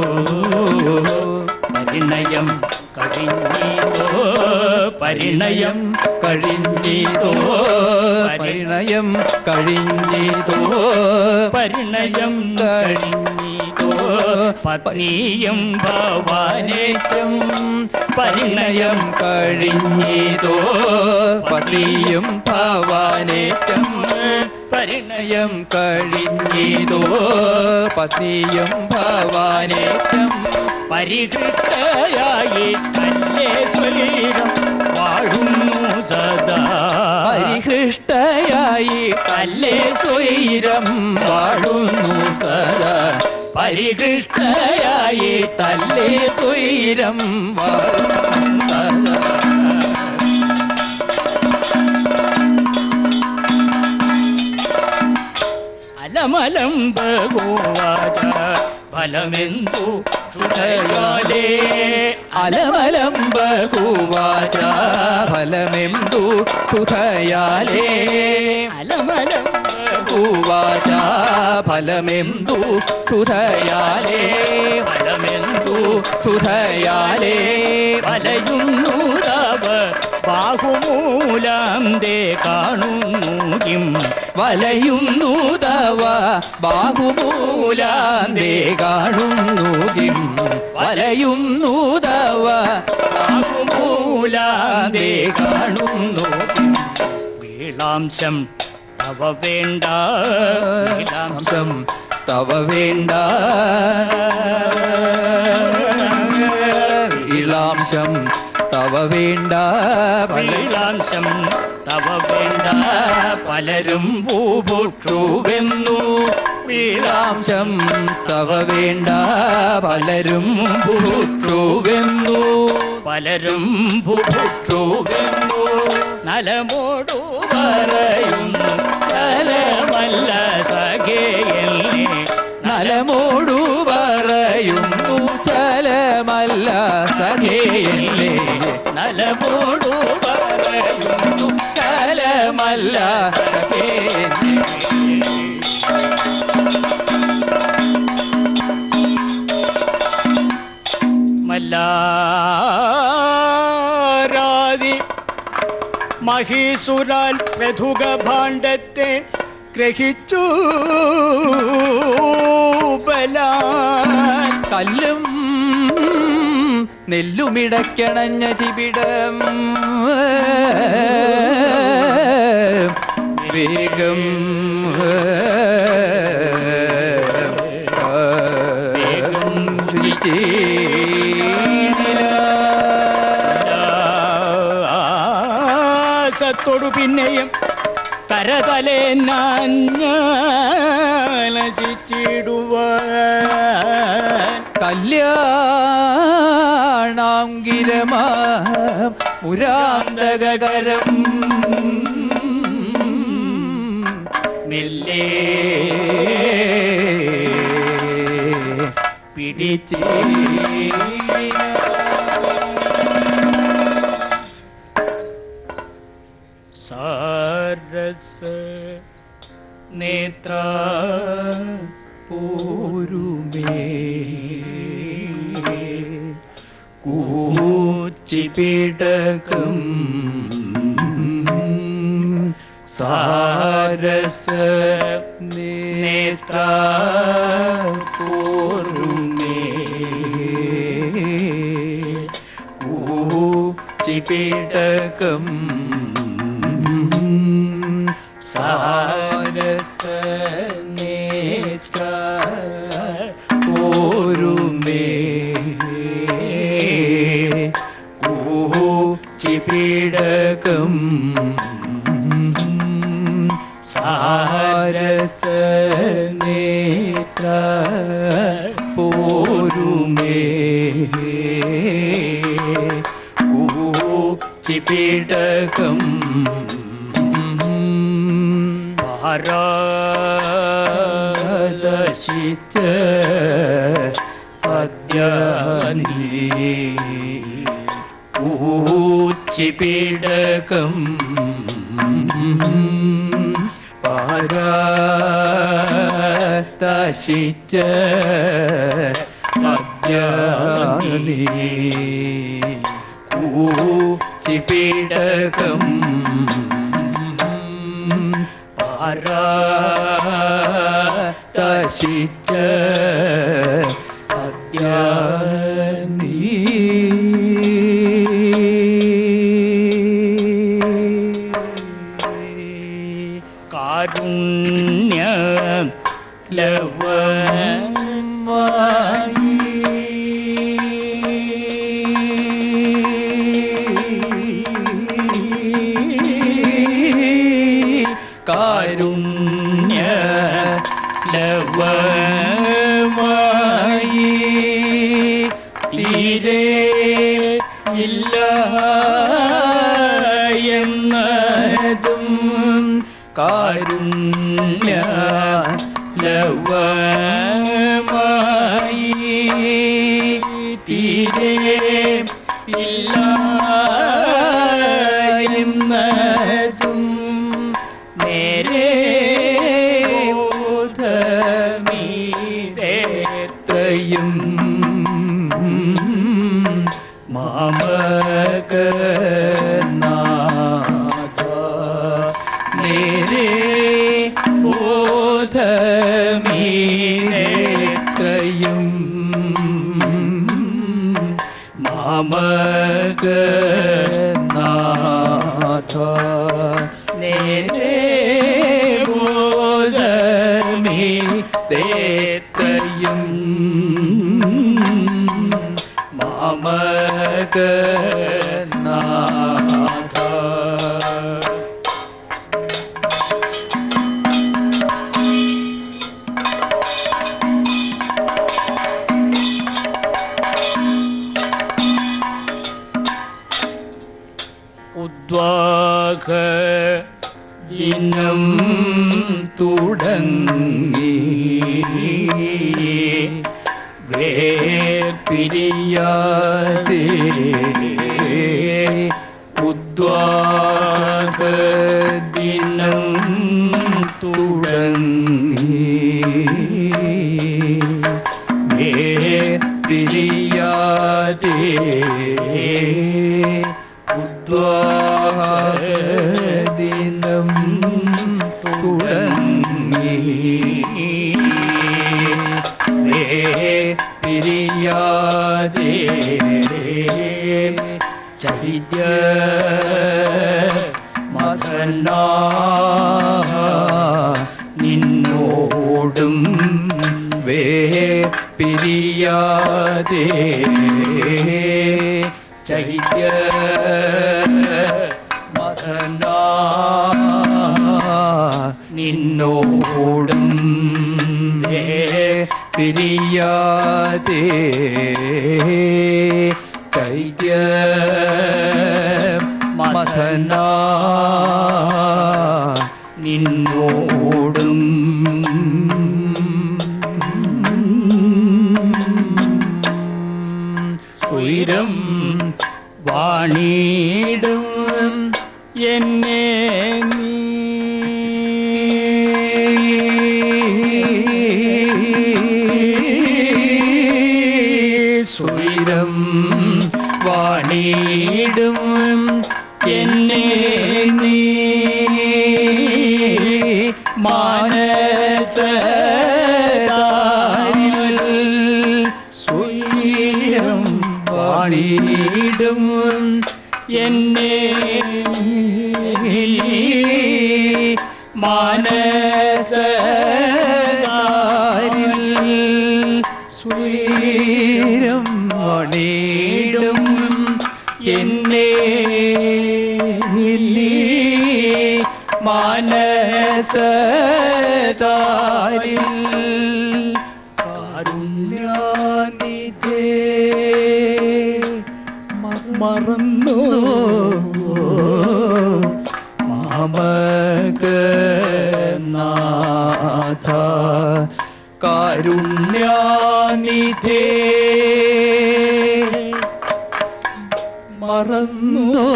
പരിണയം കഴിഞ്ഞിത്തോ പരിണയം കഴിഞ്ഞിതോ പരിണയം കഴിഞ്ഞിതോ പരിണയം കഴിഞ്ഞിത്തോ പത്നിയും ഭവാനേറ്റം പരിണയം കഴിഞ്ഞിതോ പട്ടിയും ഭവാനേറ്റം പരിണയം കഴിഞ്ഞിതോ പത്നിയും ഭവാനേറ്റം പരികൃഷ്ടയായി തന്റെ സ്വൈരം വാഴുന്നു സദാ പരിഹൃഷ്ടയായി കല്ലേ സ്വൈരം വാഴുന്നു സദാ പരിഹൃഷ്ടയായി തല്ലേ സ്വൈരം വാഴുന്നു സദാ അലമലം ബഹുവാച ഫലമെന്തു ക്ഷുതയാലേ അലമലം ബഹുവാച ഫലമെന്തു ക്ഷുതയാലേ അലമലം ബഹുവാച ഫലമെന്തു ക്ഷുതയാലേ ഫലമെന്തു ക്ഷുതയാലേ വലയുന്നു തവ ബാഹുമൂലം ദേ കാണുന്നു കിം വലയുന്നു തവ ബാഹുമൂലാന്തേ കാണുന്നു കിം വലയുന്നു തവ ബാഹുമൂലാന്തേ കാണുന്നു കിം വീളാംശം തവ വേണ്ട വീളാംശം സം തവ വേണ്ട ഇളാംശം തവ വേണ്ട വീളാംശം തവ വേണ്ട പലരും ഭൂഭുക്ഷുവെന്നു വീളാംശം തവ വേണ്ട പലരും ഭുക്ഷുവെന്നു പലരും ഭുക്ഷുവെന്നു നലമോടു പറയുന്നു തലമല്ല സഖേയല്ലേ നലമോടു പറയുന്നു ചലമല്ല സഖേയല്ലേ നലമോടു പറയുന്നു ചലമല്ല സഖേയല്ലേ മല്ലാരാതി മഹ മഹീസുരാൽ പ്രഥുക ഭാണ്ഡത്തെ ഗ്രഹിച്ചു ബലാൻ കല്ലും നെല്ലുമിടക്കണഞ്ഞ ചിപിടം വേഗം വേഗം സത്തോടു പിന്നെയും കരതലേ നാഞ്ഞിടുവാൻ കല്യാണാം ഗിരമാ മുരാന്തകരം മെല്ലെ പിടിച്ചേ സാരസ നേത്ര പോരുമേ കൂച്ചിപിടകം സാരസ നേത്ര പോരുമേ ചിപിടകം സാരസ നേത്ര പോരുമേ ചിപിടകം സാരസ നേത്ര പോരുമേ ചിപിടകം പാരാദശിച്ച പദ്യാനി ചിപിടകം പാരാശിച്ച മദ്യാനി ചിപിടകം പാരാശിച്ച കാരുണ്യ കാരുണ്യ ലവമായി തീരെ ഇല്ല എന്നതും കാരുണ്യ ലവമായി തീരെ ഇല്ല എന്നതും നേരെ ബോധമീതേത്രയും മാമകനാഥ നേരെ ബോധമീതേത്രയും മാമകനാഥ നേരെ ബോധമീ തേത്രയും മാമകനാഥ ഉദ്വാഹ ദിനം തുടങ്ങി വേർപിരിയാതെ ഉദ്വാഹ ദിനം തുടങ്ങി വേർപിരിയാതെ ഉദ്വാഹ നിന്നോടും വേർപിരിയാതെ ചൈത്യ മദനാ നിന്നോടും പിരിയാതെ ചൈത്യ മഥനാ നിന്നോടും ഉയരം വാണിടും എന്നെ സ്വൈരം വാണിടും എന്നെ നീ മാനസതാരിൽ സ്വൈരം വാണിടും എന്നെ മാനസതാരിൽ സ്വൈരം വാണിടും എന്നെ മാനസതാരിൽ കാരുണ്യാനിധേ മറന്നു മാമകനാഥ കാരുണ്യാനിധേ മറന്നു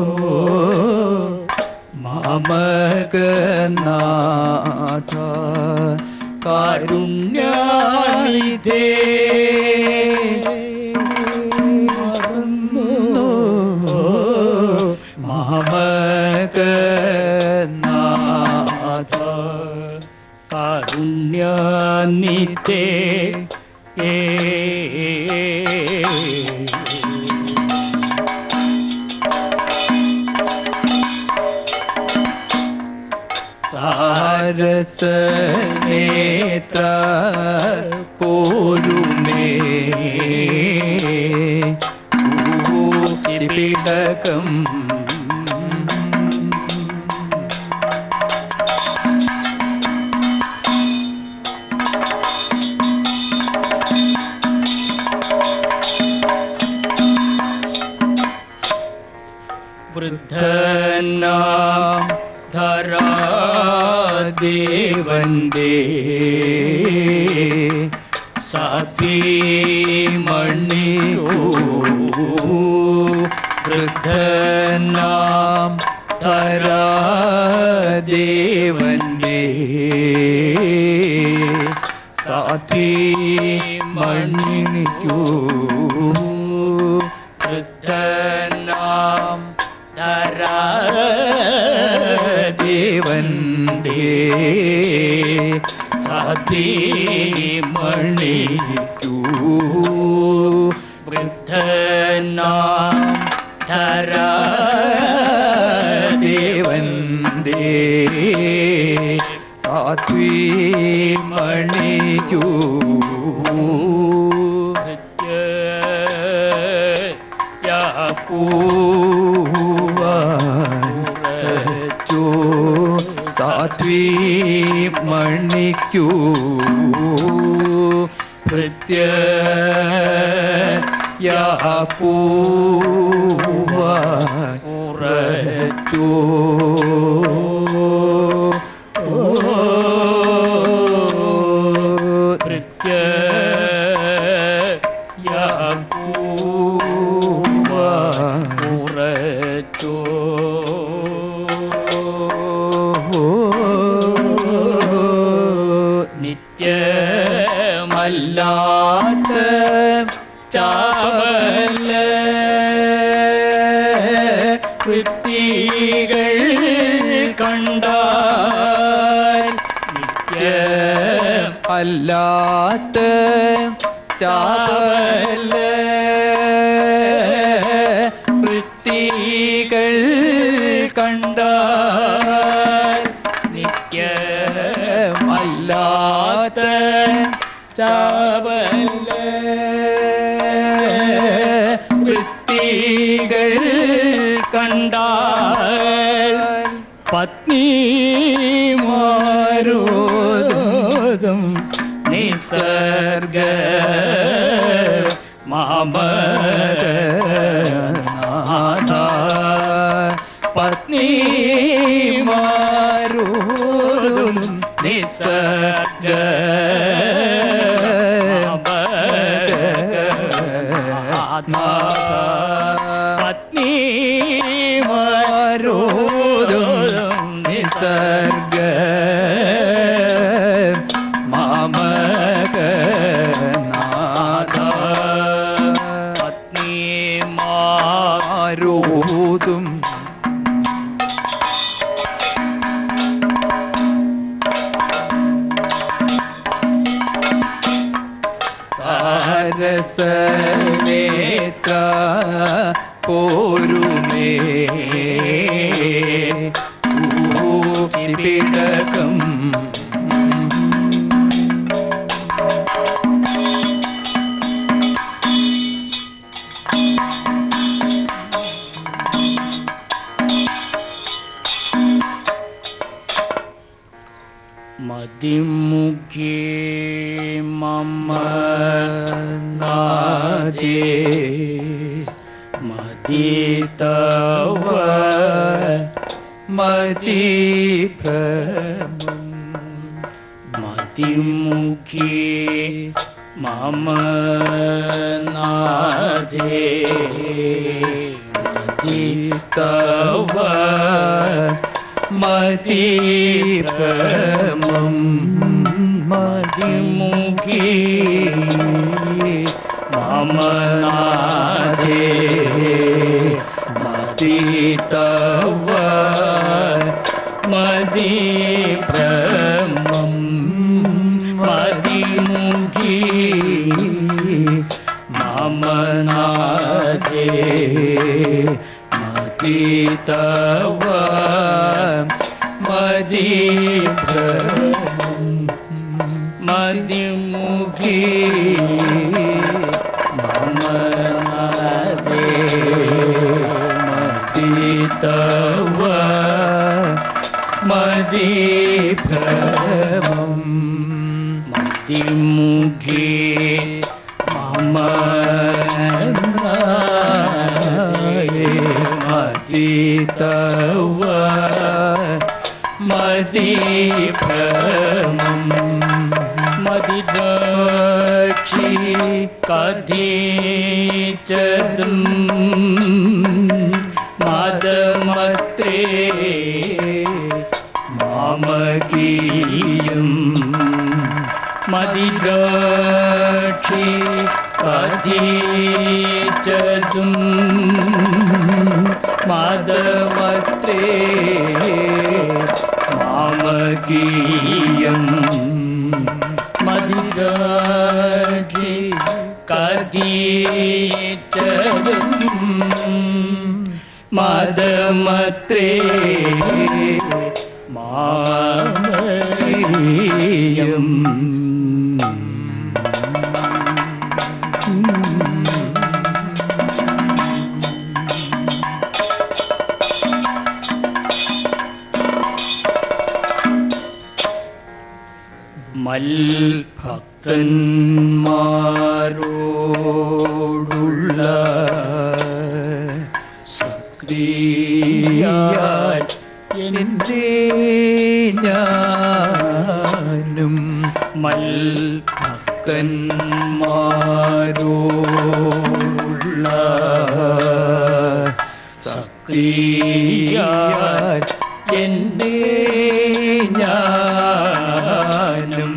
മാമകനാഥ കാരുണ്യാനിധേ മറന്നു മാമകനാഥ കാരുണ്യാനിധേ ഏ സാരസനേത്ര പോരുമേ പിടകം വൃദ്ധനാം ധരാദേവന്റെ സാത്വീ മണിക്കൂ വൃദ്ധനാം ധരാദേവന്റെ സാത്വീ മണിക്കൂ വൃദ്ധനാം ദേവന്റെ സതീ മണിക്കൂ വൃദ്ധനാം ദേവന്റെ സാത്വീ മണിക്കൂ യാക്കൂവോ സാത്വീ മണിക്കൂ ഭൃത്യ യാക്കൂവ ഉറച്ചോ ഭൃത്യ യാക്കൂവ ഉറച്ചോ നിത്യമല്ലാത്ത ചാവല വൃത്തികൾ കണ്ടാൽ നിത്യ അല്ലാത്ത ചാവല വൃത്തികൾ കണ്ടാൽ ചാവല്ല വൃത്തികൾ കണ്ടാൽ പത്നിമാരോദം നിസർഗ മാമനാഥ പത്നിമാരോദം നിസർഗ പത്നിമാരോദം നിസർഗ മാമകനാഥ പത്നിമാരോദം സാരസനേത്ര പോരുമേ പിടകം മതിമുഖേ മമ നാദേ മതിതവ മതിഭ്രമം മതിമുഖേ മമ നാദേ മതിതവ മതിഭ്രമം മതിമുഖി മമനാദേ മതിതവ മതിഭ്രമം മതിമുഖി മമനാദേ മതിതവ മതിഭ്രമം മതിമുഖി മമനാദേ മതിതവ മതിഭ്രമം മതിമുഖി മമനാദേ മതിതവ മതിഭ്രമം മതിദക്ഷി കഥീചതും മദമത്രേ മാമകീയം മതിദക്ഷി കഥീചതും മദമത്രേ മാമകീയം മതിദക്ഷി കഥീചതും മദമത്രേ മാമകീയം മൽ ഭക്തന്മാരോടുള്ള സക്രിയാൽ എൻ്റെ ഞാനും മൽ ഭക്തന്മാരോടുള്ള സക്രിയാൽ എൻ്റെ ഞാനും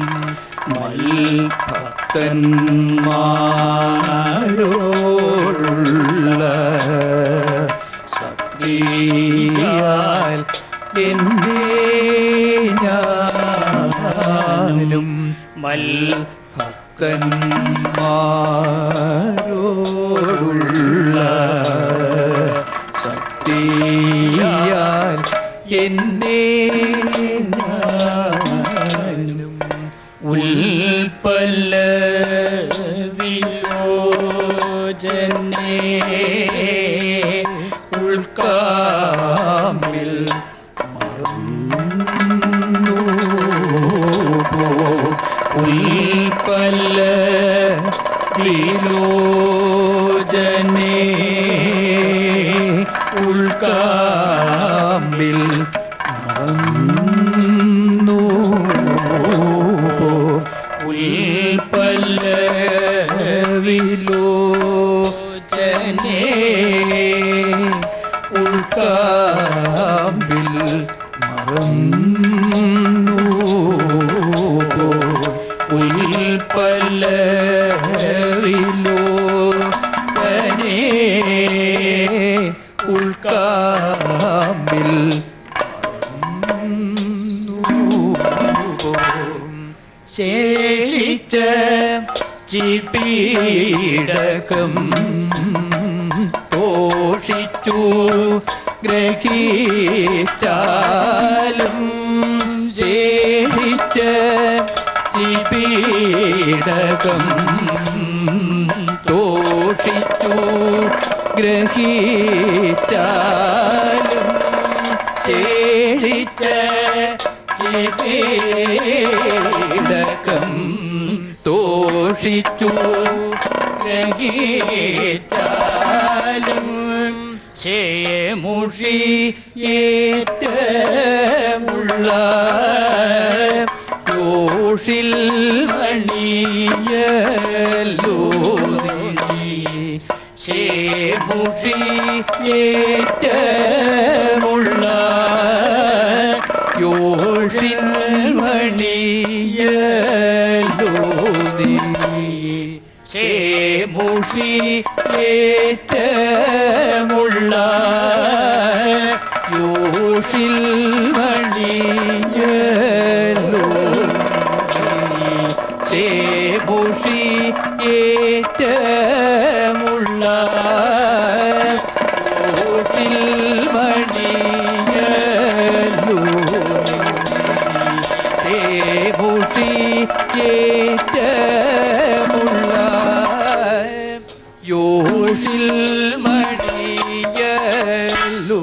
മൽഭക്തന്മാരോടുള്ള സക്രിയാൽ എൻ്റെ ഞാനും മൽഭക്തന്മാരോടുള്ള സക്രിയാൽ എൻ്റെ ഞാനും ഉൽപ്പല വിലോചനേ ഉൾക്കാമ്പിൽ മറന്നു ഉൽപ്പല്ലവിലോചനേ ഉൾക്കാമ്പിൽ മറന്നു ഉൽപ്പല്ലവിലോചനേ ഉൾക്കാമ്പിൽ ശേഷിച്ച ചിപീടകം തോഷിച്ചു ഗ്രഹിച്ചാലും ശേഷിച്ച ചിപീടകം തോഷിച്ചു ഗ്രഹിച്ചാലും ശേഷിച്ച ചിപീടകം തോഷിച്ചു ഗ്രഹിച്ചാലും ശേമുഷി ഏറ്റമുള്ള യോഷിൽ മണിയല്ലോ നീ ശേമുഷി ഏറ്റമുള്ള യോഷിൻ മണിയല്ലോ നീ ശേമുഷി ഏറ്റമുള്ള യോഷിൽ മണിയല്ലോ ശേമുഷി ഏറ്റമുള്ള യോഷിൽ മണിയല്ലോ ശേമുഷി ഏറ്റമുള്ള യോഷിൽ മണിയല്ലോ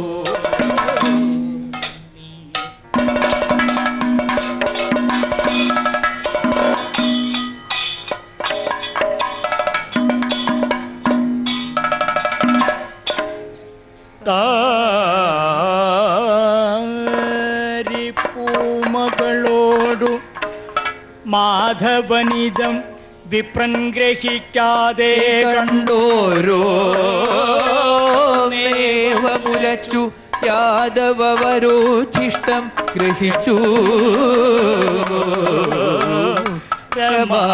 പൂമകളോടു മാധവനിതം വിപ്രൻ ഗ്രഹിക്കാതെ കണ്ടോരോ നേവമുരച്ചു യാദവരോച്ഛിഷ്ടം ഗ്രഹിച്ചു രമാ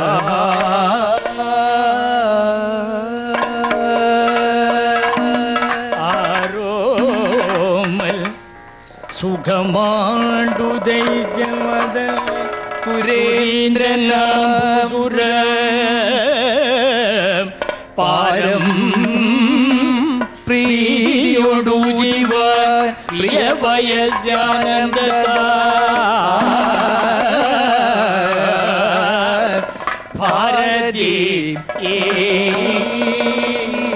ആരോമൽ സുഖമാണ്ടു ദൈവത സുരേന്ദ്രനാസുര പാരം പ്രിയോടു ജീവാൻ പ്രിയ വയസ്യാനന്ദ ഭാരതി